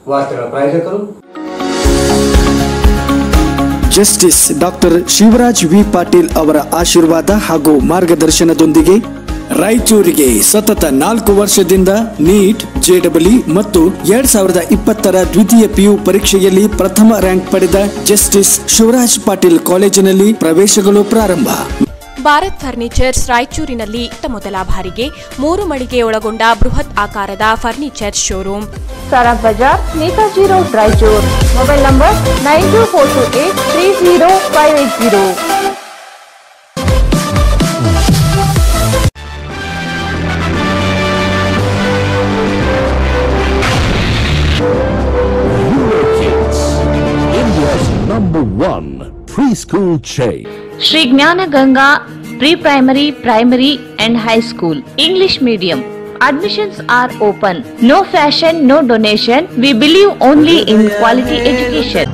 ವಾರ್ತೆಗಳ ಪ್ರಾಯೋಜಕರು justice doctor Shivaraj V Patil ಅವರ ಆಶೀರ್ವಾದ ಹಾಗೂ ಮಾರ್ಗದರ್ಶನದೊಂದಿಗೆ ರಾಯಚೂರಿಗೆ ಸತತ ನಾಲ್ಕು ವರ್ಷದಿಂದ ನೀಟ್ ಜೆಡಬ್ಲ್ಯೂ ಮತ್ತು ಎರಡ್ ಸಾವಿರದ ಇಪ್ಪತ್ತರ ದ್ವಿತೀಯ ಪಿಯು ಪರೀಕ್ಷೆಯಲ್ಲಿ ಪ್ರಥಮ ರ್ಯಾಂಕ್ ಪಡೆದ ಜಸ್ಟಿಸ್ ಶಿವರಾಜ್ ಪಾಟೀಲ್ ಕಾಲೇಜಿನಲ್ಲಿ ಪ್ರವೇಶಗಳು ಪ್ರಾರಂಭ ಭಾರತ್ ಫರ್ನಿಚರ್ಸ್ ರಾಯಚೂರಿನಲ್ಲಿ ಇತ್ತ ಮೊದಲ ಬಾರಿಗೆ ಮೂರು ಮಳಿಗೆ ಒಳಗೊಂಡ ಬೃಹತ್ ಆಕಾರದ furniture showroom Sara Bazaar Netaji road Raichur mobile number nine two four two eight three zero five eight zero Kids, India's number one preschool chain. Shri Jnana Ganga pre primary primary and high school English medium admissions are open no fashion no donation we believe only in quality education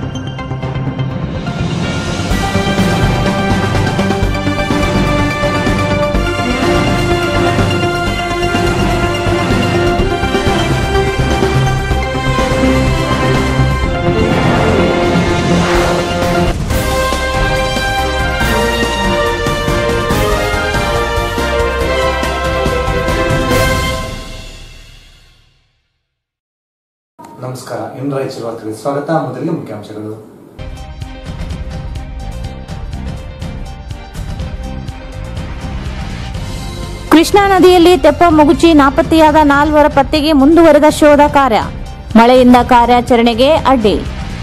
ನಮಸ್ಕಾರ in Raichur ವಾರ್ತೆಗಳಿಗೆ ಸ್ವಾಗತ ಮೊದಲಿಗೆ ಮುಖ್ಯಾಂಶಗಳು ಕೃಷ್ಣಾ ನದಿಯಲ್ಲಿ ತೆಪ್ಪ ಮುಗುಚಿ ನಾಪತ್ತೆಯಾದ ನಾಲ್ವರ ಪತ್ತೆಗೆ ಮುಂದುವರೆದ ಶೋಧ ಕಾರ್ಯ ಮಳೆಯಿಂದ ಕಾರ್ಯಾಚರಣೆಗೆ ಅಡ್ಡಿ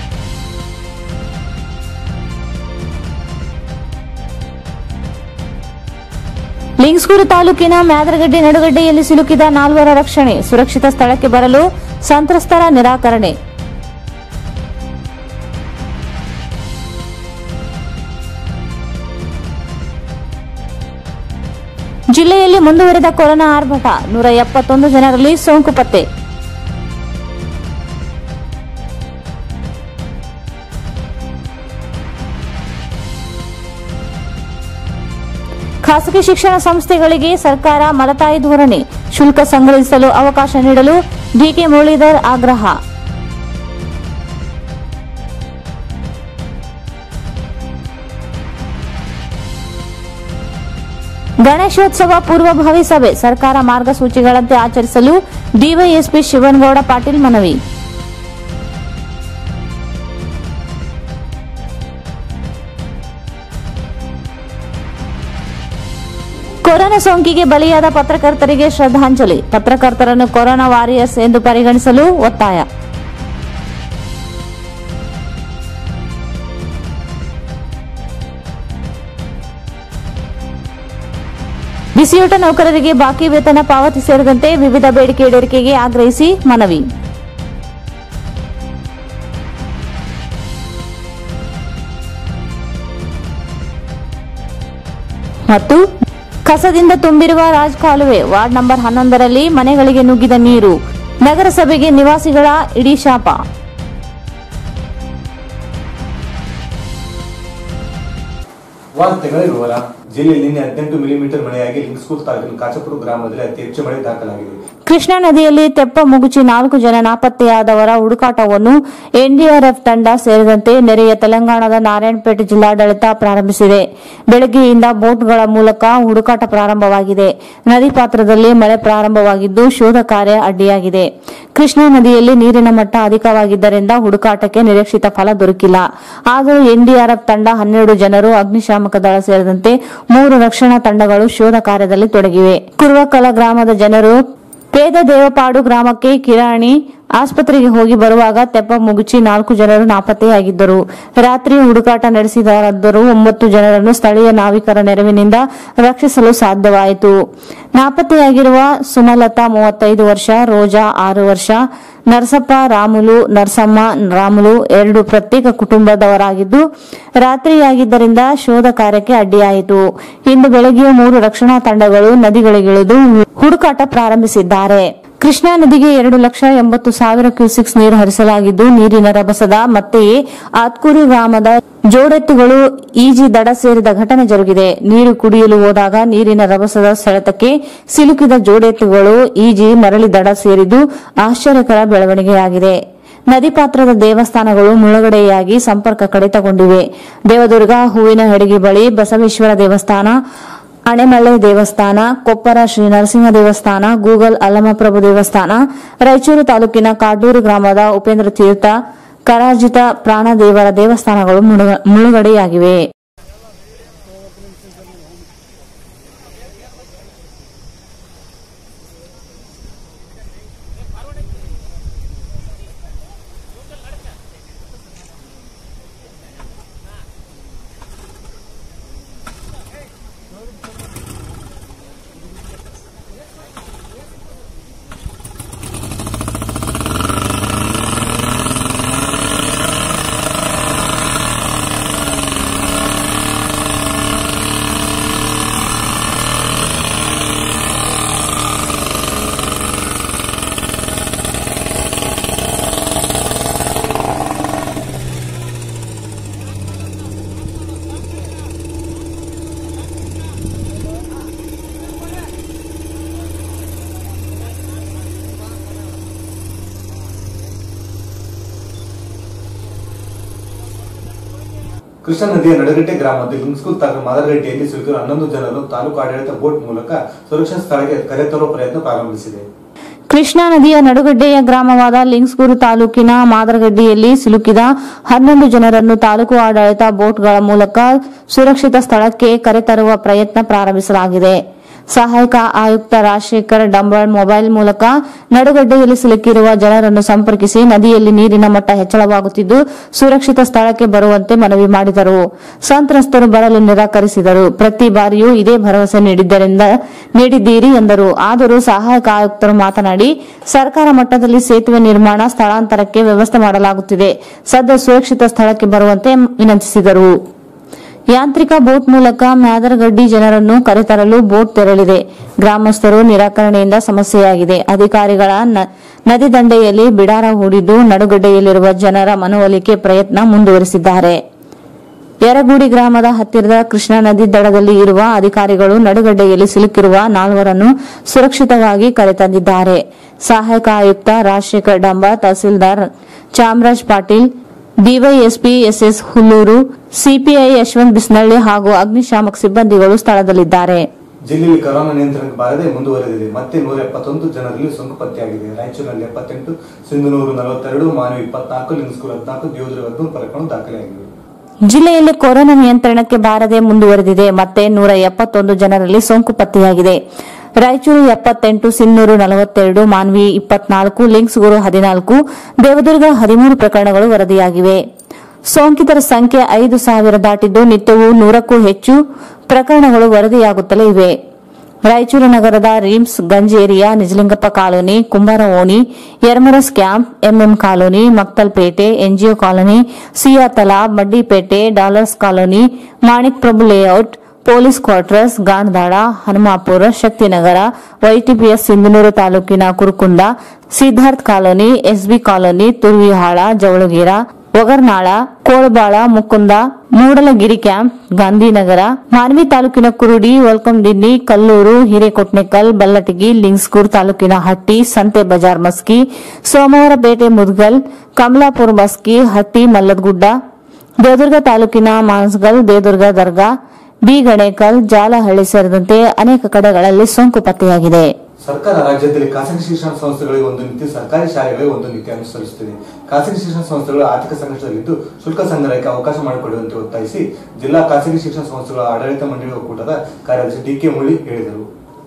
ಲಿಂಗ್ಸ್ಗೂರು ತಾಲೂಕಿನ ಮ್ಯಾದರಗಡ್ಡೆ ನಡುಗಡ್ಡೆಯಲ್ಲಿ ಸಿಲುಕಿದ ನಾಲ್ವರ ರಕ್ಷಣೆ ಸುರಕ್ಷಿತ ಸ್ಥಳಕ್ಕೆ ಬರಲು ಸಂತ್ರಸ್ತರ ನಿರಾಕರಣೆ ಜಿಲ್ಲೆಯಲ್ಲಿ ಮುಂದುವರೆದ ಕೊರೋನಾ ಆರ್ಭಟ ನೂರ ಎಪ್ಪತ್ತೊಂದು ಜನರಲ್ಲಿ ಸೋಂಕು ಪತ್ತೆ ಖಾಸಗಿ ಶಿಕ್ಷಣ ಸಂಸ್ಥೆಗಳಿಗೆ ಸರ್ಕಾರ ಮಲತಾಯಿ ಧೋರಣೆ ಶುಲ್ಕ ಸಂಗ್ರಹಿಸಲು ಅವಕಾಶ ನೀಡಲು ಡಿಕೆ ಮುರಳೀಧರ್ ಆಗ್ರಹ ಗಣೇಶೋತ್ಸವ ಪೂರ್ವಭಾವಿ ಸಭೆ ಸರ್ಕಾರ ಮಾರ್ಗಸೂಚಿಗಳಂತೆ ಆಚರಿಸಲು ಡಿವೈಎಸ್ಪಿ ಶಿವನಗೌಡ ಪಾಟೀಲ್ ಮನವಿ ಕೊರೋನಾ ಸೋಂಕಿಗೆ ಬಲಿಯಾದ ಪತ್ರಕರ್ತರಿಗೆ ಶ್ರದ್ಧಾಂಜಲಿ ಪತ್ರಕರ್ತರನ್ನು ಕೊರೋನಾ ವಾರಿಯರ್ಸ್ ಎಂದು ಪರಿಗಣಿಸಲು ಒತ್ತಾಯ ಬಿಸಿಯೂಟ ನೌಕರರಿಗೆ ಬಾಕಿ ವೇತನ ಪಾವತಿ ಸೇರಿದಂತೆ ವಿವಿಧ ಬೇಡಿಕೆ ಈಡೇರಿಕೆಗೆ ಆಗ್ರಹಿಸಿ ಮನವಿ ಮತ್ತು ಕಸದಿಂದ ತುಂಬಿರುವ ರಾಜ್ ಕಾಲುವೆ ವಾರ್ಡ್ ನಂಬರ್ ಹನ್ನೊಂದರಲ್ಲಿ ಮನೆಗಳಿಗೆ ನುಗ್ಗಿದ ನೀರು ನಗರಸಭೆಗೆ ನಿವಾಸಿಗಳ ಇಡೀ ಶಾಪ ವಾರ್ತೆಗಳ ವಿವರ ಜಿಲ್ಲೆಯಲ್ಲಿ ನಿನ್ನೆ ಹದಿನೆಂಟು ಮಿಲಿಮೀಟರ್ ಮಳೆಯಾಗಿ ಲಿಂಗ್ಸ್ಕೂರ್ ತಾಲೂಕಿನ ಕಾಚಪುರ ಗ್ರಾಮದಲ್ಲಿ ಅತಿ ಹೆಚ್ಚು ಮಳೆ ದಾಖಲಾಗಿದೆ ಕೃಷ್ಣಾ ನದಿಯಲ್ಲಿ ತೆಪ್ಪ ಮುಗುಚಿ ನಾಲ್ಕು ಜನ ನಾಪತ್ತೆಯಾದವರ ಹುಡುಕಾಟವನ್ನು ಎನ್ಡಿಆರ್ಎಫ್ ತಂಡ ಸೇರಿದಂತೆ ನೆರೆಯ ತೆಲಂಗಾಣದ ನಾರಾಯಣಪೇಟೆ ಜಿಲ್ಲಾಡಳಿತ ಪ್ರಾರಂಭಿಸಿದೆ ಬೆಳಗ್ಗೆಯಿಂದ ಬೋಟ್ಗಳ ಮೂಲಕ ಹುಡುಕಾಟ ಪ್ರಾರಂಭವಾಗಿದೆ ನದಿ ಪಾತ್ರದಲ್ಲಿ ಮಳೆ ಪ್ರಾರಂಭವಾಗಿದ್ದು ಶೋಧ ಕಾರ್ಯ ಅಡ್ಡಿಯಾಗಿದೆ ಕೃಷ್ಣಾ ನದಿಯಲ್ಲಿ ನೀರಿನ ಮಟ್ಟ ಅಧಿಕವಾಗಿದ್ದರಿಂದ ಹುಡುಕಾಟಕ್ಕೆ ನಿರೀಕ್ಷಿತ ಫಲ ದೊರಕಿಲ್ಲ ಆದರೂ ಎನ್ಡಿಆರ್ಎಫ್ ತಂಡ ಹನ್ನೆರಡು ಜನರು ಅಗ್ನಿಶಾಮಕ ದಳ ಸೇರಿದಂತೆ ಮೂರು ರಕ್ಷಣಾ ತಂಡಗಳು ಶೋಧ ಕಾರ್ಯದಲ್ಲಿ ತೊಡಗಿವೆ ಕುರುವಕಲ ಗ್ರಾಮದ ಜನರು ಪೇದ ದೇವಪಾಡು ಗ್ರಾಮಕ್ಕೆ ಕಿರಾಣಿ ಆಸ್ಪತ್ರೆಗೆ ಹೋಗಿ ಬರುವಾಗ ತೆಪ್ಪ ಮುಗುಚಿ ನಾಲ್ಕು ಜನರು ನಾಪತ್ತೆಯಾಗಿದ್ದರು ರಾತ್ರಿ ಹುಡುಕಾಟ ನಡೆಸಿದರಾದರೂ ಒಂಬತ್ತು ಜನರನ್ನು ಸ್ಥಳೀಯ ನಾವಿಕರ ನೆರವಿನಿಂದ ರಕ್ಷಿಸಲು ಸಾಧ್ಯವಾಯಿತು ನಾಪತ್ತೆಯಾಗಿರುವ ಸುಮಲತಾ ಮೂವತ್ತೈದು ವರ್ಷ ರೋಜಾ ಆರು ವರ್ಷ ನರಸಪ್ಪ ರಾಮುಲು ನರಸಮ್ಮ ರಾಮುಲು ಎರಡು ಪ್ರತ್ಯೇಕ ಕುಟುಂಬದವರಾಗಿದ್ದು ರಾತ್ರಿಯಾಗಿದ್ದರಿಂದ ಶೋಧ ಕಾರ್ಯಕ್ಕೆ ಅಡ್ಡಿಯಾಯಿತು ಇಂದು ಬೆಳಗ್ಗೆ ಮೂರು ರಕ್ಷಣಾ ತಂಡಗಳು ನದಿಗಳಿಗಿಳಿದು ಹುಡುಕಾಟ ಪ್ರಾರಂಭಿಸಿದ್ದಾರೆ ಕೃಷ್ಣಾ ನದಿಗೆ ಎರಡು ಲಕ್ಷ ಎಂಬತ್ತು ಸಾವಿರ ಕ್ಯೂಸಿಕ್ಸ್ ನೀರು ಹರಿಸಲಾಗಿದ್ದು ನೀರಿನ ರಭಸದ ಮತ್ತೆಯೇ ಆತ್ಕೂರು ಗ್ರಾಮದ ಜೋಡೆತ್ತುಗಳು ಈಜಿ ದಡ ಸೇರಿದ ಘಟನೆ ಜರುಗಿದೆ ನೀರು ಕುಡಿಯಲು ಹೋದಾಗ ನೀರಿನ ರಭಸದ ಸೆಳೆತಕ್ಕೆ ಸಿಲುಕಿದ ಜೋಡೆತ್ತುಗಳು ಈಜಿ ಮರಳಿ ದಡ ಸೇರಿದ್ದು ಆಶ್ಚರ್ಯಕರ ಬೆಳವಣಿಗೆಯಾಗಿದೆ ನದಿ ಪಾತ್ರದ ದೇವಸ್ಥಾನಗಳು ಮುಳುಗಡೆಯಾಗಿ ಸಂಪರ್ಕ ಕಡಿತಗೊಂಡಿವೆ ದೇವದುರ್ಗ ಹೂವಿನ ಹಡಗಿ ಬಳಿ ಬಸವೇಶ್ವರ ದೇವಸ್ಥಾನ ಅಣೆಮಳ್ಳೆ ದೇವಸ್ಥಾನ ಕೊಪ್ಪರ ಶ್ರೀ ನರಸಿಂಹ ದೇವಸ್ಥಾನ ಗೂಗಲ್ ಅಲ್ಲಮಪ್ರಭು ದೇವಸ್ಥಾನ ರಾಯಚೂರು ತಾಲೂಕಿನ ಕಾಡೂರು ಗ್ರಾಮದ ಉಪೇಂದ್ರ ತೀರ್ಥ ಕರಾಜಿತ ಪ್ರಾಣದೇವರ ದೇವಸ್ಥಾನಗಳು ಮುಳುಗ- ಮುಳುಗಡೆಯಾಗಿವೆ ಕೃಷ್ಣಾ ನದಿಯ ನಡಗಟ್ಟೆ ಗ್ರಾಮದ ಲಿಂಗ್ಸ್ಕೂಲ್ ತಾಲೂಕು ಮಾದರಗಟ್ಟೆಯಲ್ಲಿ ಸಿಲುಕಿರುವ ಹನ್ನೊಂದು ಜನರು ತಾಲೂಕು ಆಡಳಿತ ಬೋಟ್ ಮೂಲಕ ಸುರಕ್ಷಿತ ಸ್ಥಳಕ್ಕೆ ಕರೆತರುವ ಪ್ರಯತ್ನ ಪ್ರಾರಂಭಿಸಿದೆ ಕೃಷ್ಣಾ ನದಿಯ ನಡುಗಡ್ಡೆಯ ಗ್ರಾಮವಾದ ಲಿಂಗ್ಸ್ಗೂರು ತಾಲೂಕಿನ ಮಾದರಗಡ್ಡಿಯಲ್ಲಿ ಸಿಲುಕಿದ ಹನ್ನೊಂದು ಜನರನ್ನು ತಾಲೂಕು ಆಡಳಿತ ಬೋಟ್ಗಳ ಮೂಲಕ ಸುರಕ್ಷಿತ ಸ್ಥಳಕ್ಕೆ ಕರೆತರುವ ಪ್ರಯತ್ನ ಪ್ರಾರಂಭಿಸಲಾಗಿದೆ ಸಹಾಯಕ ಆಯುಕ್ತ ರಾಜಶೇಖರ್ ಡಂಬಾಳ್ ಮೊಬೈಲ್ ಮೂಲಕ ನಡುಗಡ್ಡೆಯಲ್ಲಿ ಸಿಲುಕಿರುವ ಜನರನ್ನು ಸಂಪರ್ಕಿಸಿ ನದಿಯಲ್ಲಿ ನೀರಿನ ಮಟ್ಟ ಹೆಚ್ಚಳವಾಗುತ್ತಿದ್ದು ಸುರಕ್ಷಿತ ಸ್ಥಳಕ್ಕೆ ಬರುವಂತೆ ಮನವಿ ಮಾಡಿದರು ಸಂತ್ರಸ್ತರು ಬರಲು ನಿರಾಕರಿಸಿದರು ಪ್ರತಿ ಬಾರಿಯೂ ಇದೇ ಭರವಸೆ ನೀಡಿದ್ದರಿಂದ ನೀಡಿದ್ದೀರಿ ಎಂದರು ಆದರೂ ಸಹಾಯಕ ಆಯುಕ್ತರು ಮಾತನಾಡಿ ಸರ್ಕಾರ ಮಟ್ಟದಲ್ಲಿ ಸೇತುವೆ ನಿರ್ಮಾಣ ಸ್ಥಳಾಂತರಕ್ಕೆ ವ್ಯವಸ್ಥೆ ಮಾಡಲಾಗುತ್ತಿದೆ ಸದ್ಯ ಸುರಕ್ಷಿತ ಸ್ಥಳಕ್ಕೆ ಬರುವಂತೆ ವಿನಂತಿಸಿದರು ಯಾಂತ್ರಿಕ ಬೋಟ್ ಮೂಲಕ ಮ್ಯಾದರಗಡ್ಡಿ ಜನರನ್ನು ಕರೆತರಲು ಬೋಟ್ ತೆರಳಿದೆ ಗ್ರಾಮಸ್ಥರು ನಿರಾಕರಣೆಯಿಂದ ಸಮಸ್ಯೆಯಾಗಿದೆ ಅಧಿಕಾರಿಗಳ ನ- ನದಿ ದಂಡೆಯಲ್ಲಿ ಬಿಡಾರ ಹೂಡಿದ್ದು ನಡುಗಡ್ಡೆಯಲ್ಲಿರುವ ಜನರ ಮನವೊಲಿಕೆ ಪ್ರಯತ್ನ ಮುಂದುವರೆಸಿದ್ದಾರೆ ಯರಗೂಡಿ ಗ್ರಾಮದ ಹತ್ತಿರದ ಕೃಷ್ಣಾ ನದಿ ದಡದಲ್ಲಿ ಇರುವ ಅಧಿಕಾರಿಗಳು ನಡುಗಡ್ಡೆಯಲ್ಲಿ ಸಿಲುಕಿರುವ ನಾಲ್ವರನ್ನು ಸುರಕ್ಷಿತವಾಗಿ ಕರೆತಂದಿದ್ದಾರೆ ಸಹಾಯಕ ಆಯುಕ್ತ Rajashekhar Damba tahsildar Chamaraj Patil DYSP SS Hullur CPI Yashwant Bisnalli ಹಾಗೂ ಅಗ್ನಿಶಾಮಕ ಸಿಬ್ಬಂದಿಗಳು ಸ್ಥಳದಲ್ಲಿದ್ದಾರೆ ಜಿಲ್ಲೆಯಲ್ಲಿ ಕೊರೋನಾ ನಿಯಂತ್ರಣಕ್ಕೆ ಬಾರದೆ ಮುಂದುವರೆದಿದೆ ಮತ್ತೆ ನೂರ ಎಪ್ಪತ್ತೊಂದು ಜನರಲ್ಲಿ ಸೋಂಕು ಪತ್ತೆಯಾಗಿದೆ ರಾಯಚೂರಿನಲ್ಲಿ ಎಪ್ಪತ್ತೆಂಟು ಸಿಂಧನೂರು ನಲವತ್ತೆರಡು ಮಾನವಿ ಇಪ್ಪತ್ನಾಲ್ಕು ಲಿಂಗ್ಸ್ಕೂಲ್ ಹದಿನಾಲ್ಕು ದೇವದುರ್ಗ ಹದಿಮೂರು ಪ್ರಕರಣ ದಾಖಲಾಗಿವೆ ಜಿಲ್ಲೆಯಲ್ಲಿ ಕೊರೋನಾ ನಿಯಂತ್ರಣಕ್ಕೆ ಬಾರದೆ ಮುಂದುವರೆದಿದೆ ಮತ್ತೆ ನೂರ ಎಪ್ಪತ್ತೊಂದು ಜನರಲ್ಲಿ ಸೋಂಕು ಪತ್ತೆಯಾಗಿದೆ ರಾಯಚೂರು ಎಪ್ಪತ್ತೆಂಟು ಸಿನ್ನೂರು ನಲವತ್ತೆರಡು ಮಾನ್ವಿ ಇಪ್ಪತ್ನಾಲ್ಕು ಲಿಂಕ್ಸ್ಗೂರು ಹದಿನಾಲ್ಕು ದೇವದುರ್ಗ ಹದಿಮೂರು ಪ್ರಕರಣಗಳು ವರದಿಯಾಗಿವೆ ಸೋಂಕಿತರ ಸಂಖ್ಯೆ ಐದು ಸಾವಿರ ದಾಟಿದ್ದು ನಿತ್ಯವೂ ನೂರಕ್ಕೂ ಹೆಚ್ಚು ಪ್ರಕರಣಗಳು ವರದಿಯಾಗುತ್ತಲೇ ಇವೆ ರಾಯಚೂರು ನಗರದ RIMS ಗಂಜೇರಿಯಾ Nijalingappa colony Kumbara Oni Yarmaras camp MM colony Maktalpet NGO colony Siya Talab Maddipet dollars colony Manik Prabhu layout police quarters Ganadal Hanumapur Shaktinagar YTPS Sindhanur ತಾಲೂಕಿನ Kurukunda Siddharth colony SB colony Turvihal Javalagera Ogarnal Kolbal Mukunda Mudalagiri camp Gandhinagar Manvi ತಾಲೂಕಿನ ಕುರುಡಿ ವಲ್ಕಂದಿನ್ನಿ ಕಲ್ಲೂರು ಹಿರೇಕೊಟ್ನೆಕಲ್ ಬಲ್ಲಟಗಿ ಲಿಂಗ್ಸ್ಗೂರ್ ತಾಲೂಕಿನ ಹಟ್ಟಿ ಸಂತೆ ಬಜಾರ್ ಮಸ್ಕಿ ಸೋಮವಾರಪೇಟೆ ಮುದ್ಗಲ್ ಕಮಲಾಪುರ ಮಸ್ಕಿ ಹಟ್ಟಿ ಮಲ್ಲದಗುಡ್ಡ ದೇವದುರ್ಗ ತಾಲೂಕಿನ ಮಾನ್ಸ್ಗಲ್ ದೇವದುರ್ಗ ದರ್ಗಾ ಬಿ ಗಣೇಕಲ್ ಜಾಲಹಳ್ಳಿ ಸೇರಿದಂತೆ ಅನೇಕ ಕಡೆಗಳಲ್ಲಿ ಸೋಂಕು ಪತ್ತೆಯಾಗಿದೆ ಸರ್ಕಾರ ರಾಜ್ಯದಲ್ಲಿ ಖಾಸಗಿ ಶಿಕ್ಷಣ ಸಂಸ್ಥೆಗಳಿಗೆ ಒಂದು ನೀತಿ ಸರ್ಕಾರಿ ಶಾಲೆಗಳಿಗೆ ಒಂದು ನೀತಿ ಅನುಸರಿಸುತ್ತಿದೆ ಖಾಸಗಿ ಶಿಕ್ಷಣ ಸಂಸ್ಥೆಗಳು ಆರ್ಥಿಕ ಸಂಕಷ್ಟದಲ್ಲಿದ್ದು ಶುಲ್ಕ ಸಂಗ್ರಹಕ್ಕೆ ಅವಕಾಶ ಮಾಡಿಕೊಡುವಂತೆ ಒತ್ತಾಯಿಸಿ ಜಿಲ್ಲಾ ಖಾಸಗಿ ಶಿಕ್ಷಣ ಸಂಸ್ಥೆಗಳ ಆಡಳಿತ ಮಂಡಳಿ ಒಕ್ಕೂಟದ ಕಾರ್ಯದರ್ಶಿ ಡಿಕೆ ಮುಳ್ಳಿ ಹೇಳಿದರು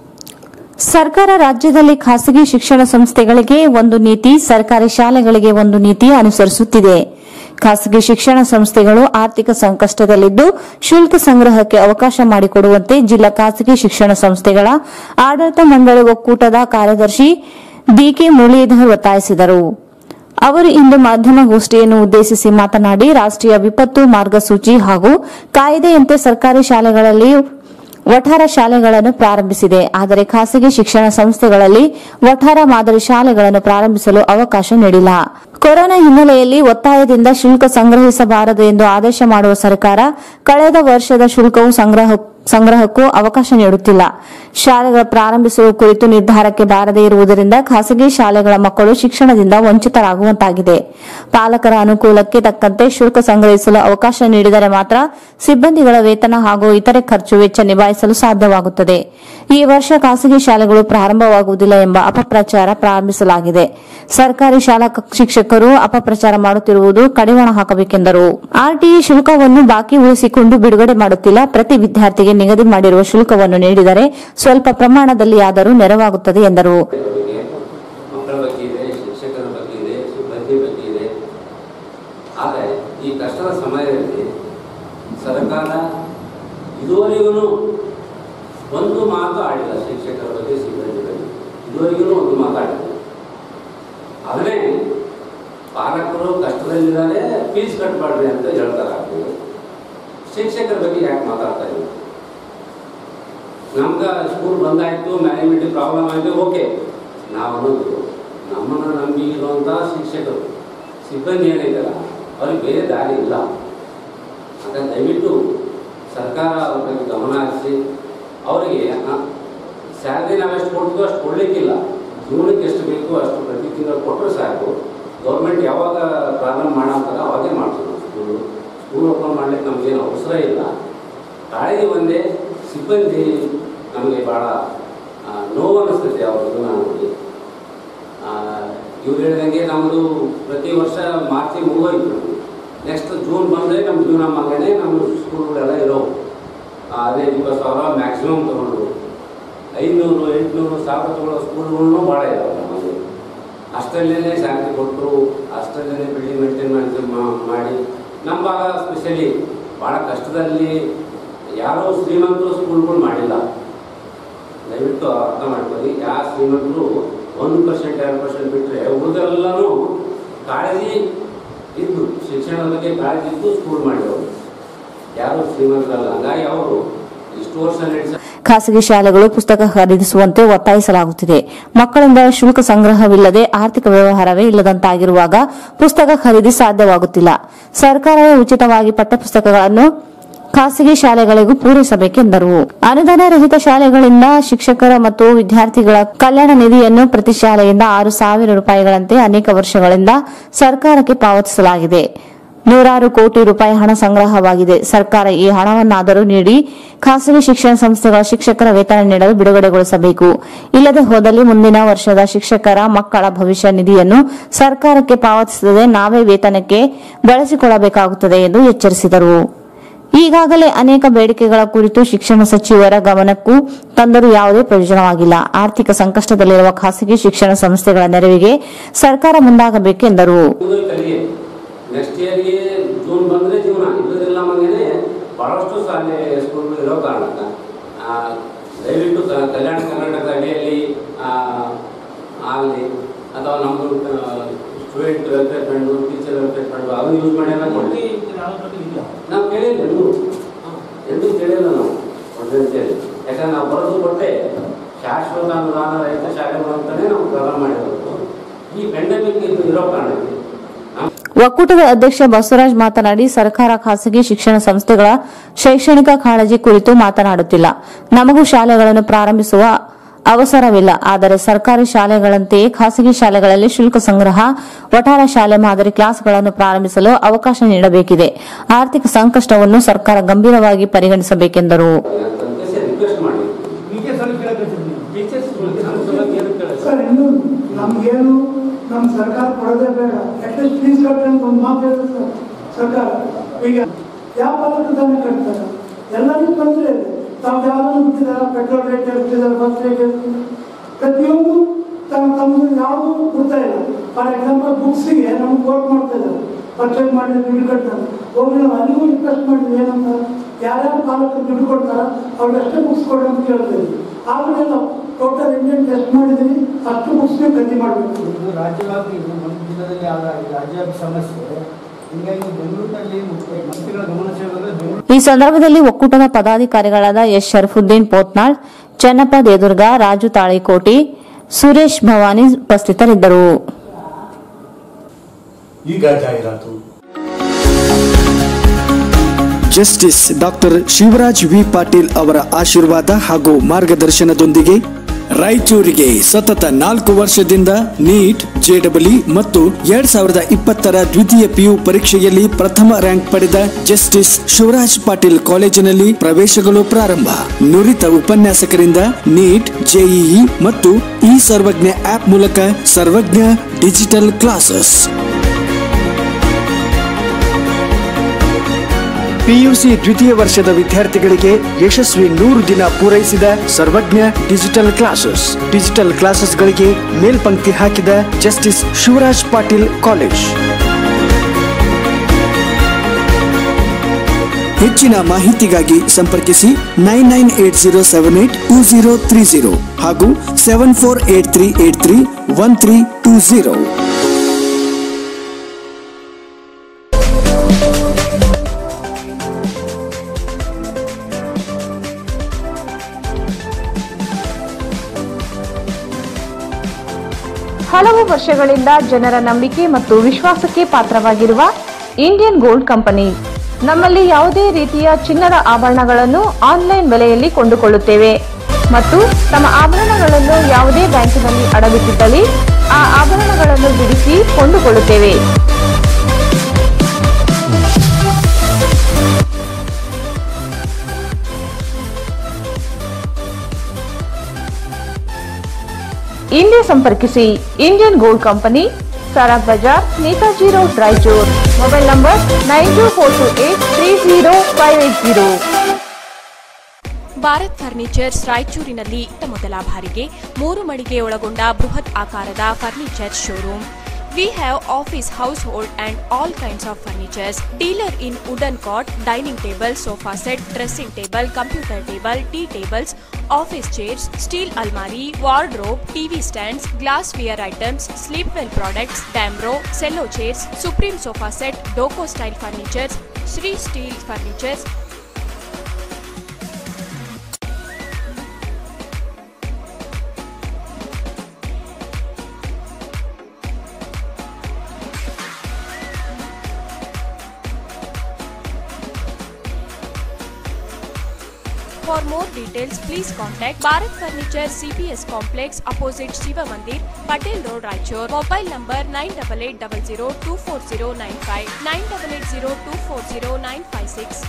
ಸರ್ಕಾರ ರಾಜ್ಯದಲ್ಲಿ ಖಾಸಗಿ ಶಿಕ್ಷಣ ಸಂಸ್ಥೆಗಳಿಗೆ ಒಂದು ನೀತಿ ಸರ್ಕಾರಿ ಶಾಲೆಗಳಿಗೆ ಒಂದು ನೀತಿ ಅನುಸರಿಸುತ್ತಿದೆ ಖಾಸಗಿ ಶಿಕ್ಷಣ ಸಂಸ್ಥೆಗಳು ಆರ್ಥಿಕ ಸಂಕಷ್ಟದಲ್ಲಿದ್ದು ಶುಲ್ಕ ಸಂಗ್ರಹಕ್ಕೆ ಅವಕಾಶ ಮಾಡಿಕೊಡುವಂತೆ ಜಿಲ್ಲಾ ಖಾಸಗಿ ಶಿಕ್ಷಣ ಸಂಸ್ಥೆಗಳ ಆಡಳಿತ ಮಂಡಳಿ ಒಕ್ಕೂಟದ ಕಾರ್ಯದರ್ಶಿ ಡಿಕೆ ಮುರಳೀಧರ್ ಒತ್ತಾಯಿಸಿದರು ಅವರು ಇಂದು ಮಾಧ್ಯಮಗೋಷ್ಠಿಯನ್ನು ಉದ್ದೇಶಿಸಿ ಮಾತನಾಡಿ ರಾಷ್ಟ್ರೀಯ ವಿಪತ್ತು ಮಾರ್ಗಸೂಚಿ ಹಾಗೂ ಕಾಯ್ದೆಯಂತೆ ಸರ್ಕಾರಿ ಶಾಲೆಗಳಲ್ಲಿ ವಠಾರ ಶಾಲೆಗಳನ್ನು ಪ್ರಾರಂಭಿಸಿದೆ ಆದರೆ ಖಾಸಗಿ ಶಿಕ್ಷಣ ಸಂಸ್ಥೆಗಳಲ್ಲಿ ವಠಾರ ಮಾದರಿ ಶಾಲೆಗಳನ್ನು ಪ್ರಾರಂಭಿಸಲು ಅವಕಾಶ ನೀಡಿಲ್ಲ ಕೊರೋನಾ ಹಿನ್ನೆಲೆಯಲ್ಲಿ ಒತ್ತಾಯದಿಂದ ಶುಲ್ಕ ಸಂಗ್ರಹಿಸಬಾರದು ಎಂದು ಆದೇಶ ಮಾಡುವ ಸರ್ಕಾರ ಕಳೆದ ವರ್ಷದ ಶುಲ್ಕವು ಸಂಗ್ರಹ ಸಂಗ್ರಹಕ್ಕೂ ಅವಕಾಶ ನೀಡುತ್ತಿಲ್ಲ ಶಾಲೆಗಳ ಪ್ರಾರಂಭಿಸುವ ಕುರಿತು ನಿರ್ಧಾರಕ್ಕೆ ಬಾರದೇ ಇರುವುದರಿಂದ ಖಾಸಗಿ ಶಾಲೆಗಳ ಮಕ್ಕಳು ಶಿಕ್ಷಣದಿಂದ ವಂಚಿತರಾಗುವಂತಾಗಿದೆ ಪಾಲಕರ ಅನುಕೂಲಕ್ಕೆ ತಕ್ಕಂತೆ ಶುಲ್ಕ ಸಂಗ್ರಹಿಸಲು ಅವಕಾಶ ನೀಡಿದರೆ ಮಾತ್ರ ಸಿಬ್ಬಂದಿಗಳ ವೇತನ ಹಾಗೂ ಇತರೆ ಖರ್ಚು ವೆಚ್ಚ ನಿಭಾಯಿಸಲು ಸಾಧ್ಯವಾಗುತ್ತದೆ ಈ ವರ್ಷ ಖಾಸಗಿ ಶಾಲೆಗಳು ಪ್ರಾರಂಭವಾಗುವುದಿಲ್ಲ ಎಂಬ ಅಪಪ್ರಚಾರ ಪ್ರಾರಂಭಿಸಲಾಗಿದೆ ಸರ್ಕಾರಿ ಶಾಲಾ ಕ- ಶಿಕ್ಷಕರು ಅಪಪ್ರಚಾರ ಮಾಡುತ್ತಿರುವುದು ಕಡಿವಾಣ ಹಾಕಬೇಕೆಂದರು ಆರ್ಟಿಇ ಶುಲ್ಕವನ್ನು ಬಾಕಿ ಉಳಿಸಿಕೊಂಡು ಬಿಡುಗಡೆ ಮಾಡುತ್ತಿಲ್ಲ ಪ್ರತಿ ವಿದ್ಯಾರ್ಥಿಗೆ ನಿಗದಿ ಮಾಡಿರುವ ಶುಲ್ಕವನ್ನು ನೀಡಿದರೆ ಸ್ವಲ್ಪ ಪ್ರಮಾಣದಲ್ಲಿ ಆದರೂ ನೆರವಾಗುತ್ತದೆ ಎಂದರು ಬಗ್ಗೆ ಮಕ್ಕಳ ಬಗ್ಗೆ ಇದೆ ಶಿಕ್ಷಕರ ಬಗ್ಗೆ ಇದೆ ಸಿಬ್ಬಂದಿ ಬಗ್ಗೆ ಇದೆ ಆದರೆ ಈ ಕಷ್ಟದ ಸಮಯದಲ್ಲಿ ಸರ್ಕಾರ ಇದುವರೆಗೂ ಒಂದು ಮಾತು ಆಡಿಲ್ಲ ಶಿಕ್ಷಕರ ಬಗ್ಗೆ ಸಿಬ್ಬಂದಿ ಬಗ್ಗೆ ಇದುವರೆಗೂ ಒಂದು ಮಾತಾಡಿಲ್ಲ ಅದನ್ನೇ ಪಾಲಕರು ಕಷ್ಟದಲ್ಲಿದ್ದಾರೆ ಫೀಸ್ ಕಟ್ಬಾರ್ರಿ ಅಂತ ಹೇಳ್ತಾರೆ ಆಗ್ಬೋದು ಶಿಕ್ಷಕರ ಬಗ್ಗೆ ಯಾಕೆ ಮಾತಾಡ್ತಾ ಇಲ್ಲ ನಮ್ಗೆ ಸ್ಕೂಲ್ ಬಂದಾಯ್ತು ಮ್ಯಾನೇಜ್ಮೆಂಟ್ ಪ್ರಾಬ್ಲಮ್ ಆಯಿತು ಓಕೆ ನಾವು ಅನ್ನೋದು ನಮ್ಮನ್ನು ನಂಬಿ ಇರುವಂಥ ಶಿಕ್ಷಕರು ಸಿಬ್ಬಂದಿ ಏನೈತಲ್ಲ ಅವ್ರಿಗೆ ಬೇರೆ ದಾರಿ ಇಲ್ಲ ಹಾಗಾಗಿ ದಯವಿಟ್ಟು ಸರ್ಕಾರ ಅವ್ರ ಬಗ್ಗೆ ಗಮನ ಹರಿಸಿ ಅವರಿಗೆ ಸ್ಯಾಲ್ರಿ ನಾವು ಎಷ್ಟು ಕೊಡ್ತೀವೋ ಅಷ್ಟು ಕೊಡಲಿಕ್ಕಿಲ್ಲ ಜೀವನಕ್ಕೆ ಎಷ್ಟು ಬೇಕು ಅಷ್ಟು ಪ್ರತಿ ತಿಂಗಳು ಕೊಟ್ಟರೆ ಸಾಕು ಗೌರ್ಮೆಂಟ್ ಯಾವಾಗ ಪ್ರಾರಂಭ ಮಾಡಂತಾರ ಅವಾಗೇ ಮಾಡ್ತೀವಿ ಸ್ಕೂಲು ಸ್ಕೂಲ್ ಓಪನ್ ಮಾಡ್ಲಿಕ್ಕೆ ನಮಗೇನು ಅವಸರ ಇಲ್ಲ ಕಾಳಜಿ ಒಂದೇ ಸಿಬ್ಬಂದಿ ನಮಗೆ ಭಾಳ ಆ, ನೋವು ಅನ್ನಿಸ್ತೈತೆ ಅವ್ರ ಜೀವನ ನೋಡಿ ಇವ್ರು ಹೇಳಿದಂಗೆ ನಮ್ಮದು ಪ್ರತಿ ವರ್ಷ ಮಾರ್ಚಿಗೆ ಮುಗೋಯ್ತು ನಮ್ದು ನೆಕ್ಸ್ಟ್ ಜೂನ್ ಬಂದರೆ ನಮ್ಮ ಜೂನ್ ಮಗನೇ ನಮ್ಮ ಸ್ಕೂಲ್ಗಳೆಲ್ಲ ಇರೋವು ಆ, ಹದಿನೈದು ಇಪ್ಪತ್ತು ಸಾವಿರ ಮ್ಯಾಕ್ಸಿಮಮ್ ತೊಗೊಂಡು ಐನೂರು ಎಂಟುನೂರು ಸಾವಿರ ತೊಗೊಳ್ಳೋ ಸ್ಕೂಲ್ಗಳನ್ನೂ ಭಾಳ ಇದಾವೆ ನಮ್ಮಲ್ಲಿ ಅಷ್ಟರಲ್ಲೇ ಶಾಂತಿ ಕೊಟ್ಟರು ಅಷ್ಟರಲ್ಲೇ ಬಿಲ್ಡಿಂಗ್ ಮೇಂಟೈನ್ ಮಾಡಿ ನಮ್ಮ ಭಾಗ ಸ್ಪೆಷಲಿ ಭಾಳ ಕಷ್ಟದಲ್ಲಿ ಯಾರೋ ಶ್ರೀಮಂತರು ಸ್ಕೂಲ್ಗಳು ಮಾಡಿಲ್ಲ ದಯವಿಟ್ಟು ಅರ್ಥ ಮಾಡ್ಕೊಳ್ಳಿ ಯಾವ ಶ್ರೀಮಂತರು ಒಂದು ಪರ್ಸೆಂಟ್ ಎರಡು ಪರ್ಸೆಂಟ್ ಬಿಟ್ಟರೆ ಉಳಿದೆಲ್ಲನೂ ಕಾಳಜಿ ಇದ್ದು ಶಿಕ್ಷಣದ ಬಗ್ಗೆ ಕಾಳಜಿ ಇದ್ದು ಸ್ಕೂಲ್ ಮಾಡಿರೋರು ಯಾರು ಶ್ರೀಮಂತರಲ್ಲ ಹಂಗಾಗಿ ಅವರು ಇಷ್ಟು ವರ್ಷ ನಡೆಸ ಖಾಸಗಿ ಶಾಲೆಗಳು ಪುಸ್ತಕ ಖರೀದಿಸುವಂತೆ ಒತ್ತಾಯಿಸಲಾಗುತ್ತಿದೆ ಮಕ್ಕಳಿಂದ ಶುಲ್ಕ ಸಂಗ್ರಹವಿಲ್ಲದೆ ಆರ್ಥಿಕ ವ್ಯವಹಾರವೇ ಇಲ್ಲದಂತಾಗಿರುವಾಗ ಪುಸ್ತಕ ಖರೀದಿ ಸಾಧ್ಯವಾಗುತ್ತಿಲ್ಲ ಸರ್ಕಾರವೇ ಉಚಿತವಾಗಿ ಪಠ್ಯಪುಸ್ತಕಗಳನ್ನು ಖಾಸಗಿ ಶಾಲೆಗಳಿಗೂ ಪೂರೈಸಬೇಕೆಂದರು ಅನುದಾನ ರಹಿತ ಶಾಲೆಗಳಿಂದ ಶಿಕ್ಷಕರ ಮತ್ತು ವಿದ್ಯಾರ್ಥಿಗಳ ಕಲ್ಯಾಣ ನಿಧಿಯನ್ನು ಪ್ರತಿ ಶಾಲೆಯಿಂದ ಆರು ಸಾವಿರ ರೂಪಾಯಿಗಳಂತೆ ಅನೇಕ ವರ್ಷಗಳಿಂದ ಸರ್ಕಾರಕ್ಕೆ ಪಾವತಿಸಲಾಗಿದೆ ನೂರಾರು ಕೋಟಿ ರೂಪಾಯಿ ಹಣ ಸಂಗ್ರಹವಾಗಿದೆ ಸರ್ಕಾರ ಈ ಹಣವನ್ನಾದರೂ ನೀಡಿ ಖಾಸಗಿ ಶಿಕ್ಷಣ ಸಂಸ್ಥೆಗಳ ಶಿಕ್ಷಕರ ವೇತನ ನೀಡಲು ಬಿಡುಗಡೆಗೊಳಿಸಬೇಕು ಇಲ್ಲದೆ ಹೋದಲ್ಲಿ ಮುಂದಿನ ವರ್ಷದ ಶಿಕ್ಷಕರ ಮಕ್ಕಳ ಭವಿಷ್ಯ ನಿಧಿಯನ್ನು ಸರ್ಕಾರಕ್ಕೆ ಪಾವತಿಸದೆ ನಾವೇ ವೇತನಕ್ಕೆ ಬಳಸಿಕೊಳ್ಳಬೇಕಾಗುತ್ತದೆ ಎಂದು ಎಚ್ಚರಿಸಿದರು ಈಗಾಗಲೇ ಅನೇಕ ಬೇಡಿಕೆಗಳ ಕುರಿತು ಶಿಕ್ಷಣ ಸಚಿವರ ಗಮನಕ್ಕೂ ತಂದರೂ ಯಾವುದೇ ಪ್ರಯೋಜನವಾಗಿಲ್ಲ ಆರ್ಥಿಕ ಸಂಕಷ್ಟದಲ್ಲಿರುವ ಖಾಸಗಿ ಶಿಕ್ಷಣ ಸಂಸ್ಥೆಗಳ ನೆರವಿಗೆ ಸರ್ಕಾರ ಮುಂದಾಗಬೇಕೆಂದರು ಇದು ಕಲಿಗೆ ನೆಕ್ಸ್ಟ್ ಇಯರ್ಗೆ ಜೂನ್ ಬಂದರೆ ಜೀವನ ಇಲ್ಲದಿಲ್ಲ ಮಗನೇ ಭಾಳಷ್ಟು ಶಾಲೆ ಸ್ಕೂಲ್ಗಳು ಇರೋ ಕಾರಣಕ್ಕೆ ಆ, ದಯವಿಟ್ಟು ಕ- ಕಲ್ಯಾಣ ಕರ್ನಾಟಕದ ಅಡಿಯಲ್ಲಿ ಆಗಲಿ ಅಥವಾ ನಮ್ಮದು student welfare fund teacher welfare fund ಅದನ್ನು ಯೂಸ್ ಮಾಡಿ ಎಲ್ಲ ಕೊಟ್ಟು ನಾವು ಕೇಳಿಲ್ಲ ಎಲ್ಲೂ ಎಲ್ಲೂ ಕೇಳಿಲ್ಲ ನಾವು ಕೊಡ್ರಿ ಅಂತೇಳಿ ಯಾಕಂದ್ರೆ ನಾವು ಬರೋದು ಕೊಟ್ಟೆ ಶಾಶ್ವತ ಅನುದಾನ ರಹಿತ ಶಾಲೆಗಳು ಅಂತಲೇ ನಾವು ಪ್ರಾರಂಭ ಮಾಡಿರೋದು ಈ ಪೆಂಡಮಿಕ್ ಇದು ಇರೋ ಕಾರಣಕ್ಕೆ ನಮ್ಮ ಒಕ್ಕೂಟದ ಅಧ್ಯಕ್ಷ ಬಸವರಾಜ್ ಮಾತನಾಡಿ ಸರ್ಕಾರ ಖಾಸಗಿ ಶಿಕ್ಷಣ ಸಂಸ್ಥೆಗಳ ಶೈಕ್ಷಣಿಕ ಕಾಳಜಿ ಕುರಿತು ಮಾತನಾಡುತ್ತಿಲ್ಲ ನಮಗೂ ಶಾಲೆಗಳನ್ನು ಪ್ರಾರಂಭಿಸುವ ಅವಸರವಿಲ್ಲ ಆದರೆ ಸರ್ಕಾರಿ ಶಾಲೆಗಳಂತೆಯೇ ಖಾಸಗಿ ಶಾಲೆಗಳಲ್ಲಿ ಶುಲ್ಕ ಸಂಗ್ರಹ ಒಟ್ಟಾರೆ ಶಾಲೆ ಮಾದರಿ ಕ್ಲಾಸ್ಗಳನ್ನು ಪ್ರಾರಂಭಿಸಲು ಅವಕಾಶ ನೀಡಬೇಕಿದೆ ಆರ್ಥಿಕ ಸಂಕಷ್ಟವನ್ನು ಸರ್ಕಾರ ಗಂಭೀರವಾಗಿ ಪರಿಗಣಿಸಬೇಕೆಂದರು ರಿಕ್ವೆಸ್ಟ್ ಮಾಡಿ ಸರ್ ಇನ್ನು ನಮ್ಗೇನು ನಮ್ಮ ಸರ್ಕಾರ ಕೊಡೋದೇ ಬೇಡ ಅಟ್ಲೀಸ್ಟ್ ಫೀಸ್ ಕಟ್ಟಿ ಅಂತ ಒಂದು ಮಾತು ಹೇಳಿದ್ರೆ ಸರ್ ಸರ್ಕಾರ ಈಗ ಯಾವ ಪಾಲಕದಾನೆ ಕಟ್ತಾರೆ ಎಲ್ಲರಿಗೂ ತೊಂದರೆ ಇದೆ ತಾವು ಯಾವ್ದನ್ನು ಬಿಟ್ಟಿದ್ದಾರೆ ಪೆಟ್ರೋಲ್ ರೇಟ್ ಏರಿಸ್ತಿದ್ದಾರೆ ಬಸ್ ರೇಟ್ ಏರಿಸ್ತಿದ್ದಾರೆ ಪ್ರತಿಯೊಂದು ತಮ್ಮ ತಮ್ಮದು ಯಾವುದು ಕೊಡ್ತಾ ಇಲ್ಲ ಫಾರ್ ಎಕ್ಸಾಂಪಲ್ ಬುಕ್ಸಿಗೆ ನಮ್ಗೆ ಕೋಟ್ ಮಾಡ್ತಾ ಇದ್ದಾರೆ ಪರ್ಚೇಸ್ ಮಾಡಿ ದುಡ್ಡು ಕಟ್ತಾರೆ ಹೋಗಿ ನಾವು ಅಲ್ಲಿಗೂ ರಿಕ್ವೆಸ್ಟ್ ಮಾಡಿದ್ವಿ ಏನಂತ ಯಾರ್ಯಾರು ಪಾಲಕರು ದುಡ್ಡು ಕೊಡ್ತಾರ ಅವ್ರಿಗಷ್ಟೇ ಬುಕ್ಸ್ ಕೊಡಿ ಅಂತ ಕೇಳ್ತೀವಿ ಆಮೇಲೆ ಟೋಟಲ್ ಇಂಡಿಯನ್ ಟೆಸ್ಟ್ ಮಾಡಿದ್ದೀವಿ ಅಷ್ಟು ಬುಕ್ಸ್ನೇ ಖರೀದಿ ಮಾಡಬೇಕು ಇದು ರಾಜ್ಯವ್ಯಾಪಿ ಇದು ಒಂದು ಜಿಲ್ಲೆಯಲ್ಲಿ ಆದ- ರಾಜ್ಯವ್ಯಾಪಿ ಸಮಸ್ಯೆ ಹೀಗಾಗಿ ಬೆಂಗಳೂರಿನಲ್ಲಿ ಮುಖ್ಯ- ಮಂತ್ರಿಗಳ ಗಮನ ಸೆಳೆದರೆ ಬೆಂಗಳೂರು ಈ ಸಂದರ್ಭದಲ್ಲಿ ಒಕ್ಕೂಟದ ಪದಾಧಿಕಾರಿಗಳಾದ ಎಸ್ ಶರಫುದ್ದೀನ್ ಪೋತ್ನಾಳ್ ಚೆನ್ನಪ್ಪ ದೇದುರ್ಗ ರಾಜು ತಾಳಿಕೋಟಿ ಸುರೇಶ್ ಭವಾನಿ ಉಪಸ್ಥಿತರಿದ್ದರು ಈಗ ಜಾಹೀರಾತು justice doctor Shivaraj V Patil ಅವರ ಆಶೀರ್ವಾದ ಹಾಗೂ ಮಾರ್ಗದರ್ಶನದೊಂದಿಗೆ ರಾಯಚೂರಿಗೆ ಸತತ ನಾಲ್ಕು ವರ್ಷದಿಂದ ನೀಟ್ ಜೆಡಬ್ಲ್ಇ ಮತ್ತು ಎರಡ್ ಸಾವಿರದ ಇಪ್ಪತ್ತರ ದ್ವಿತೀಯ ಪಿಯು ಪರೀಕ್ಷೆಯಲ್ಲಿ ಪ್ರಥಮ ರ್ಯಾಂಕ್ ಪಡೆದ ಜಸ್ಟಿಸ್ ಶಿವರಾಜ್ ಪಾಟೀಲ್ ಕಾಲೇಜಿನಲ್ಲಿ ಪ್ರವೇಶಗಳು ಪ್ರಾರಂಭ ನುರಿತ ಉಪನ್ಯಾಸಕರಿಂದ ನೀಟ್ ಜೆಇಇ ಮತ್ತು ಇ ಸರ್ವಜ್ಞ ಆಪ್ ಮೂಲಕ ಸರ್ವಜ್ಞ ಡಿಜಿಟಲ್ ಕ್ಲಾಸಸ್ ಪಿಯುಸಿ ದ್ವಿತೀಯ ವರ್ಷದ ವಿದ್ಯಾರ್ಥಿಗಳಿಗೆ ಯಶಸ್ವಿ ನೂರು ದಿನ ಪೂರೈಸಿದ ಸರ್ವಜ್ಞ ಡಿಜಿಟಲ್ ಕ್ಲಾಸಸ್ ಡಿಜಿಟಲ್ ಕ್ಲಾಸಸ್ಗಳಿಗೆ ಮೇಲ್ಪಂಕ್ತಿ ಹಾಕಿದ ಜಸ್ಟಿಸ್ ಶಿವರಾಜ್ ಪಾಟೀಲ್ ಕಾಲೇಜ್ ಹೆಚ್ಚಿನ ಮಾಹಿತಿಗಾಗಿ ಸಂಪರ್ಕಿಸಿ nine nine eight zero seven eight two zero three zero ಹಾಗೂ seven four eight three eight three one three two zero ಹಲವು ವರ್ಷಗಳಿಂದ ಜನರ ನಂಬಿಕೆ ಮತ್ತು ವಿಶ್ವಾಸಕ್ಕೆ ಪಾತ್ರವಾಗಿರುವ ಇಂಡಿಯನ್ ಗೋಲ್ಡ್ ಕಂಪನಿ ನಮ್ಮಲ್ಲಿ ಯಾವುದೇ ರೀತಿಯ ಚಿನ್ನದ ಆಭರಣಗಳನ್ನು ಆನ್ಲೈನ್ ಬೆಲೆಯಲ್ಲಿ ಕೊಂಡುಕೊಳ್ಳುತ್ತೇವೆ ಮತ್ತು ತಮ್ಮ ಆಭರಣಗಳನ್ನು ಯಾವುದೇ ಬ್ಯಾಂಕಿನಲ್ಲಿ ಅಡವಿಟ್ಟಿದ್ದಲ್ಲಿ ಆ ಆಭರಣಗಳನ್ನು ಬಿಡಿಸಿ ಕೊಂಡುಕೊಳ್ಳುತ್ತೇವೆ ಇಂದೇ ಸಂಪರ್ಕಿಸಿ Indian gold company Sara Bazaar Netaji road Raichur mobile number nine two four two eight three zero five eight zero Bharat furnitures ರಾಯಚೂರಿನಲ್ಲಿ ಇತ್ತ ಮೊದಲ ಬಾರಿಗೆ ಮೂರು ಮಳಿಗೆ ಒಳಗೊಂಡ ಬೃಹತ್ ಆಕಾರದ furniture showroom we have office household and all kinds of furnitures dealer in wooden cot dining table sofa set dressing table computer table tea tables office chairs steel ಅಲ್ಮಾರಿ wardrobe TV stands glass wear items Sleepwell products Damro Cello chairs Supreme sofa set ಡೋಕೋ style furnitures Shri steel furnitures For more details, please contact Bharat Furniture CPS Complex opposite Shiva Mandir, Patel Road, Raichur. Mobile number 9880240959, 9880240956,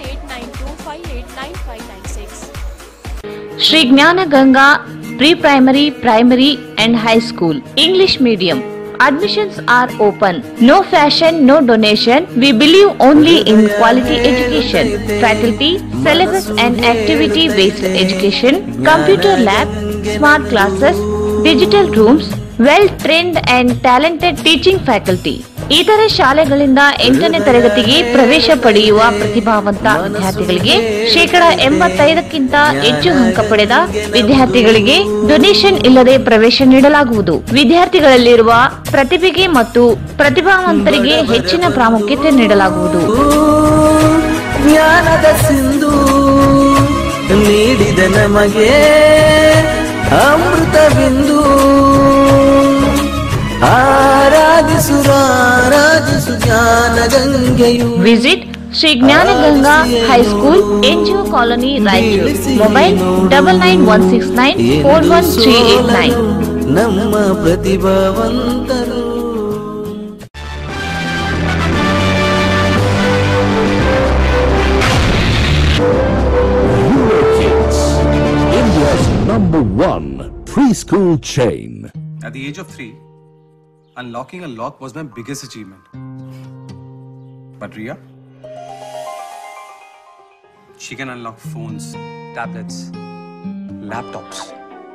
8892589596. Shri Jnana Ganga pre primary primary and high school English medium admissions are open no fashion no donation we believe only in quality education faculty syllabus and activity based education computer lab smart classes digital rooms well trained and talented teaching faculty ಇತರೆ ಶಾಲೆಗಳಿಂದ ಎಂಟನೇ ತರಗತಿಗೆ ಪ್ರವೇಶ ಪಡೆಯುವ ಪ್ರತಿಭಾವಂತ ವಿದ್ಯಾರ್ಥಿಗಳಿಗೆ ಶೇಕಡ ಎಂಬತ್ತೈದಕ್ಕಿಂತ ಹೆಚ್ಚು ಅಂಕ ಪಡೆದ ವಿದ್ಯಾರ್ಥಿಗಳಿಗೆ ಡೊನೇಷನ್ ಇಲ್ಲದೆ ಪ್ರವೇಶ ನೀಡಲಾಗುವುದು ವಿದ್ಯಾರ್ಥಿಗಳಲ್ಲಿರುವ ಪ್ರತಿಭೆಗೆ ಮತ್ತು ಪ್ರತಿಭಾವಂತರಿಗೆ ಹೆಚ್ಚಿನ ಪ್ರಾಮುಖ್ಯತೆ ನೀಡಲಾಗುವುದು ಜ್ಞಾನದ ಸಿಂಧು ನೀಡಿದ ನಮಗೆ ಅಮೃತ ಬಿಂದು ಆರಾಧಿಸು ಆರಾಧಿಸು ಜ್ಞಾನ ಗಂಗೆಯು visit Shri Jnana Ganga high school NGO colony Raichur mobile double nine one six nine four one three eight nine ನಮ್ಮ ಪ್ರತಿಭಾವಂತರು Eurokids, India's number one preschool chain. At the age of three, unlocking a lock was my biggest achievement. But Ria, she can unlock phones, tablets, laptops,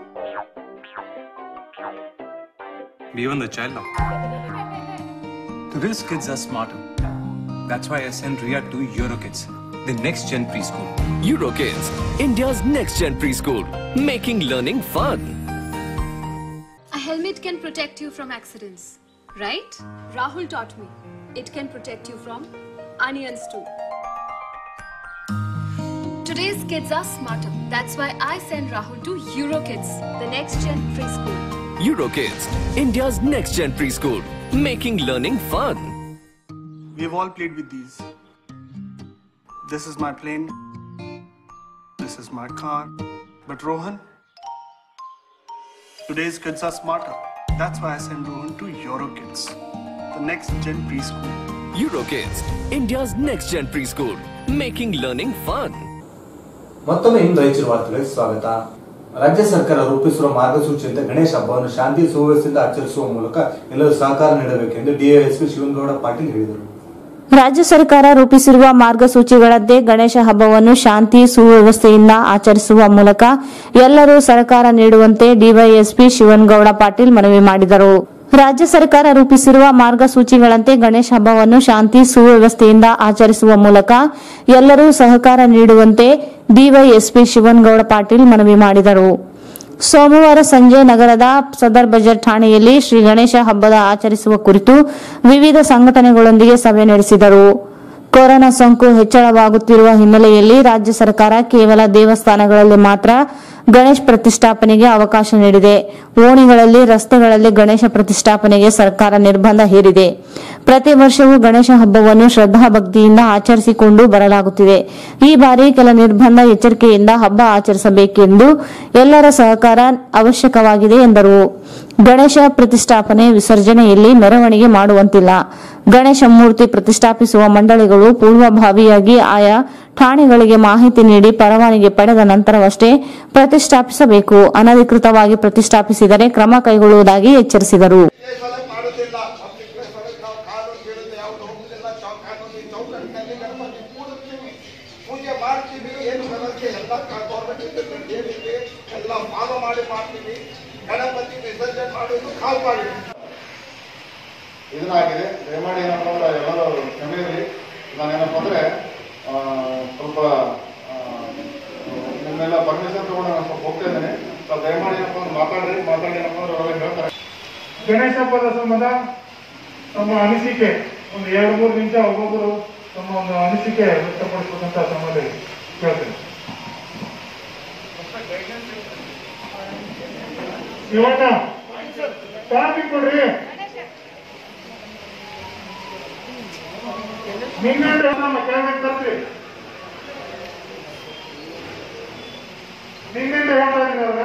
even the child lock. Today's kids are smarter. That's why I sent Ria to Eurokids, the next gen preschool. Eurokids, India's next gen preschool, making learning fun. A helmet can protect you from accidents, right? Rahul taught me. It can protect you from onions too. Today's kids are smarter. That's why I send Rahul to Eurokids, the next gen preschool. Eurokids, India's next gen preschool, making learning fun. We've all played with these. This is my plane. This is my car. But Rohan, Today's kids are smarter. That's why I send Rohan to EuroKids, the next gen preschool. Eurokids, India's next gen preschool, making learning fun. ಮತ್ತೊಮ್ಮೆ ಇಂದು ರಾಯಚೂರು ವಾರ್ತೆಗಳಿಗೆ ಸ್ವಾಗತ ರಾಜ್ಯ ಸರ್ಕಾರ ರೂಪಿಸಿರುವ ಮಾರ್ಗಸೂಚಿಯಂತೆ ಗಣೇಶ ಹಬ್ಬವನ್ನು ಶಾಂತಿ ಸುವ್ಯವಸ್ಥೆಯಿಂದ ಆಚರಿಸುವ ಮೂಲಕ ಎಲ್ಲರೂ ಸಹಕಾರ ನೀಡಬೇಕೆಂದು ಡಿಎಎಸ್ಪಿ ಶಿವನಗೌಡ ಪಾಟೀಲ್ ಹೇಳಿದರು ರಾಜ್ಯ ಸರ್ಕಾರ ರೂಪಿಸಿರುವ ಮಾರ್ಗಸೂಚಿಗಳಂತೆ ಗಣೇಶ ಹಬ್ಬವನ್ನು ಶಾಂತಿ ಸುವ್ಯವಸ್ಥೆಯಿಂದ ಆಚರಿಸುವ ಮೂಲಕ ಎಲ್ಲರೂ ಸಹಕಾರ ನೀಡುವಂತೆ ಡಿವೈಎಸ್ಪಿ ಶಿವನಗೌಡ ಪಾಟೀಲ್ ಮನವಿ ಮಾಡಿದರು ರಾಜ್ಯ ಸರ್ಕಾರ ರೂಪಿಸಿರುವ ಮಾರ್ಗಸೂಚಿಗಳಂತೆ ಗಣೇಶ ಹಬ್ಬವನ್ನು ಶಾಂತಿ ಸುವ್ಯವಸ್ಥೆಯಿಂದ ಆಚರಿಸುವ ಮೂಲಕ ಎಲ್ಲರೂ ಸಹಕಾರ ನೀಡುವಂತೆ ಡಿವೈಎಸ್ಪಿ ಶಿವನಗೌಡ ಪಾಟೀಲ್ ಮನವಿ ಮಾಡಿದರು ಸೋಮವಾರ ಸಂಜೆ ನಗರದ ಸದರ್ ಬಜಾರ್ ಠಾಣೆಯಲ್ಲಿ ಶ್ರೀ ಗಣೇಶ ಹಬ್ಬದ ಆಚರಿಸುವ ಕುರಿತು ವಿವಿಧ ಸಂಘಟನೆಗಳೊಂದಿಗೆ ಸಭೆ ನಡೆಸಿದರು ಕೊರೋನಾ ಸೋಂಕು ಹೆಚ್ಚಳವಾಗುತ್ತಿರುವ ಹಿನ್ನೆಲೆಯಲ್ಲಿ ರಾಜ್ಯ ಸರ್ಕಾರ ಕೇವಲ ದೇವಸ್ಥಾನಗಳಲ್ಲಿ ಮಾತ್ರ ಗಣೇಶ್ ಪ್ರತಿಷ್ಠಾಪನೆಗೆ ಅವಕಾಶ ನೀಡಿದೆ ಓಣಿಗಳಲ್ಲಿ ರಸ್ತೆಗಳಲ್ಲಿ ಗಣೇಶ ಪ್ರತಿಷ್ಠಾಪನೆಗೆ ಸರ್ಕಾರ ನಿರ್ಬಂಧ ಹೇರಿದೆ ಪ್ರತಿ ವರ್ಷವೂ ಗಣೇಶ ಹಬ್ಬವನ್ನು ಶ್ರದ್ಧಾಭಕ್ತಿಯಿಂದ ಆಚರಿಸಿಕೊಂಡು ಬರಲಾಗುತ್ತಿದೆ ಈ ಬಾರಿ ಕೆಲ ನಿರ್ಬಂಧ ಎಚ್ಚರಿಕೆಯಿಂದ ಹಬ್ಬ ಆಚರಿಸಬೇಕೆಂದು ಎಲ್ಲರ ಸಹಕಾರ ಅವಶ್ಯಕವಾಗಿದೆ ಎಂದರು ಗಣೇಶ ಪ್ರತಿಷ್ಠಾಪನೆ ವಿಸರ್ಜನೆಯಲ್ಲಿ ಮೆರವಣಿಗೆ ಮಾಡುವಂತಿಲ್ಲ ಗಣೇಶ ಮೂರ್ತಿ ಪ್ರತಿಷ್ಠಾಪಿಸುವ ಮಂಡಳಿಗಳು ಪೂರ್ವಭಾವಿಯಾಗಿ ಆಯಾ ಠಾಣೆಗಳಿಗೆ ಮಾಹಿತಿ ನೀಡಿ ಪರವಾನಗಿ ಪಡೆದ ನಂತರವಷ್ಟೇ ಪ್ರತಿಷ್ಠಾಪಿಸಬೇಕು ಅನಧಿಕೃತವಾಗಿ ಪ್ರತಿಷ್ಠಾಪಿಸಿದರೆ ಕ್ರಮ ಕೈಗೊಳ್ಳುವುದಾಗಿ ಎಚ್ಚರಿಸಿದರು ಪೂಜೆ ಮಾಡ್ತೀವಿ ಏನು ಸಮಸ್ಯೆ ಎಲ್ಲ ಗೌರ್ಮೆಂಟ್ ಹೇಳಿದ್ವಿ ಎಲ್ಲ ಫಾಲೋ ಮಾಡಿ ಮಾಡ್ತೀವಿ ಗಣಪತಿ ವಿಸರ್ಜನೆ ಮಾಡೋದು ಕಾಲ್ ಮಾಡಿ ಇದನ್ನಾಗಿದೆ ದಯಮಾಡಿ ಏನಪ್ಪ ಅಂದ್ರೆ ಎಲ್ಲರೂ ಕ್ಷಮೆ ಇರಲಿ ನಾನೇನಪ್ಪ ಅಂದ್ರೆ ಆ, ಸ್ವಲ್ಪ ಆ, ನಿಮ್ಮೆಲ್ಲ ಪರ್ಮಿಷನ್ ತಗೊಂಡು ನಾನು ಸ್ವಲ್ಪ ಹೋಗ್ತಾ ಇದ್ದೇನೆ ಸ್ವಲ್ಪ ದಯಮಾಡಿ ಏನಪ್ಪ ಅಂದ್ರೆ ಮಾತಾಡ್ರಿ ಮಾತಾಡಿ ಏನಪ್ಪ ಅಂದ್ರೆ ಅವ್ರು ಹೇಳ್ತಾರೆ ಗಣೇಶ ಹಬ್ಬದ ಸಂಬಂಧ ತಮ್ಮ ಅನಿಸಿಕೆ ಒಂದು ಎರಡು ಮೂರು ನಿಮಿಷ ಒಬ್ಬೊಬ್ಬರು ತಮ್ಮ ಒಂದು ಅನಿಸಿಕೆ ವ್ಯಕ್ತಪಡಿಸಬೇಕಂತ ತಮ್ಮಲ್ಲಿ ಕೇಳ್ತೀನಿ ಶಿವಣ್ಣ ಟಾಪಿಕ್ ಕೊಡ್ರಿ ನಿಂಗಂಡು ನಮ್ಮ ಕೇಳಬೇಕು ತರ್ರಿ ನಿಂಗಂಡು ಹೇಳ್ತಾ ಇದ್ದಾರೆ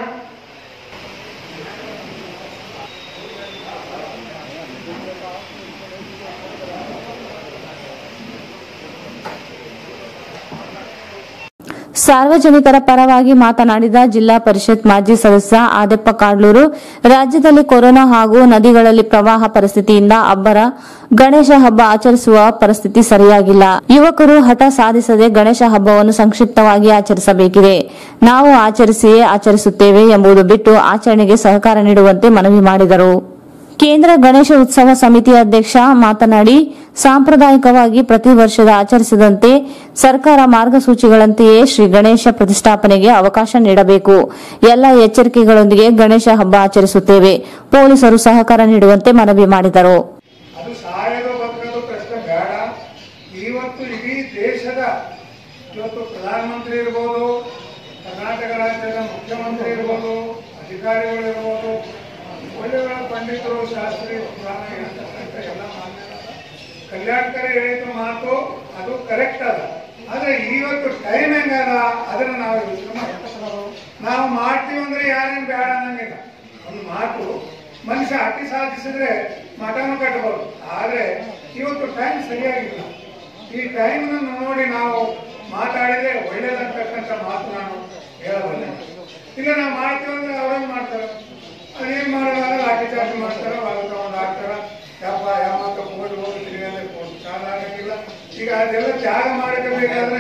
ಸಾರ್ವಜನಿಕರ ಪರವಾಗಿ ಮಾತನಾಡಿದ ಜಿಲ್ಲಾ ಪರಿಷತ್ ಮಾಜಿ ಸದಸ್ಯ ಆದೆಪ್ಪ ಕಾಡ್ಲೂರು ರಾಜ್ಯದಲ್ಲಿ ಕೊರೋನಾ ಹಾಗೂ ನದಿಗಳಲ್ಲಿ ಪ್ರವಾಹ ಪರಿಸ್ಥಿತಿಯಿಂದ ಅಬ್ಬರ ಗಣೇಶ ಹಬ್ಬ ಆಚರಿಸುವ ಪರಿಸ್ಥಿತಿ ಸರಿಯಾಗಿಲ್ಲ ಯುವಕರು ಹಠ ಸಾಧಿಸದೆ ಗಣೇಶ ಹಬ್ಬವನ್ನು ಸಂಕ್ಷಿಪ್ತವಾಗಿ ಆಚರಿಸಬೇಕಿದೆ ನಾವು ಆಚರಿಸಿಯೇ ಆಚರಿಸುತ್ತೇವೆ ಎಂಬುದು ಬಿಟ್ಟು ಆಚರಣೆಗೆ ಸಹಕಾರ ನೀಡುವಂತೆ ಮನವಿ ಮಾಡಿದರು ಕೇಂದ್ರ ಗಣೇಶ ಉತ್ಸವ ಸಮಿತಿ ಅಧ್ಯಕ್ಷ ಮಾತನಾಡಿ ಸಾಂಪ್ರದಾಯಿಕವಾಗಿ ಪ್ರತಿ ವರ್ಷದ ಆಚರಿಸಿದಂತೆ ಸರ್ಕಾರ ಮಾರ್ಗಸೂಚಿಗಳಂತೆಯೇ ಶ್ರೀ ಗಣೇಶ ಪ್ರತಿಷ್ಠಾಪನೆಗೆ ಅವಕಾಶ ನೀಡಬೇಕು ಎಲ್ಲ ಎಚ್ಚರಿಕೆಗಳೊಂದಿಗೆ ಗಣೇಶ ಹಬ್ಬ ಆಚರಿಸುತ್ತೇವೆ ಪೊಲೀಸರು ಸಹಕಾರ ನೀಡುವಂತೆ ಮನವಿ ಮಾಡಿದರು ಅದು ಸಾಯೋದು ಬದುಕೋದು ಪ್ರಶ್ನೆ ಬೇಡ ಇವತ್ತು ಇಡೀ ದೇಶದ ಇವತ್ತು ಪ್ರಧಾನಮಂತ್ರಿ ಇರ್ಬೋದು ಕರ್ನಾಟಕ ರಾಜ್ಯದ ಮುಖ್ಯಮಂತ್ರಿ ಇರ್ಬೋದು ಅಧಿಕಾರಿಗಳು ಇರ್ಬೋದು ಒಳ್ಳೆ ಒಳ್ಳೆ ಪಂಡಿತರು ಶಾಸ್ತ್ರಿ ಪುರಾಣ ಹೇಳ್ತಕ್ಕಂಥ ಎಲ್ಲ ಮಾನ್ಯರಾದ ಕಲ್ಯಾಣಕರ ಹೇಳಿದ ಮಾತು ಅದು ಕರೆಕ್ಟ್ ಅದ ಆದ್ರೆ ಇವತ್ತು ಟೈಮ್ ಹೆಂಗದ ಅದನ್ನ ನಾವು ಯೋಚನೆ ಮಾಡ್ಬೇಕು ನಾವು ಮಾಡ್ತೀವಿ ಅಂದ್ರೆ ಯಾರೇನು ಬೇಡ ಅನ್ನಂಗಿಲ್ಲ ಒಂದು ಮಾತು ಮನುಷ್ಯ ಅತಿ ಸಾಧಿಸಿದ್ರೆ ಮಠನೂ ಕಟ್ಟಬಹುದು ಆದ್ರೆ ಇವತ್ತು ಟೈಮ್ ಸರಿಯಾಗಿಲ್ಲ ಈ ಟೈಮ್ ನೋಡಿ ನಾವು ಮಾತಾಡಿದ್ರೆ ಒಳ್ಳೇದಂತಕ್ಕಂಥ ಮಾತು ನಾನು ಹೇಳಬಲ್ಲೆ ಇಲ್ಲ ನಾವು ಮಾಡ್ತೀವಿ ಅಂದ್ರೆ ಅವ್ರೇನ್ ಮಾಡ್ತಾರೆ ಅದೇನ್ ಮಾಡೋದಾಗ ಲಾಠಿ ಚಾರ್ಜ್ ಮಾಡ್ತಾರ ಒಳಗ ತಗೊಂಡ್ ಹಾಕ್ತಾರ ಯಪ್ಪ ಯಾಮತ್ತ ಹೋಗಿ ಹೋಗ್ತೀವಿ ಅಂದ್ರೆ ಕಾಲ ಆಗಂಗಿಲ್ಲ ಈಗ ಅದೆಲ್ಲ ತ್ಯಾಗ ಮಾಡಬೇಕಾದ್ರೆ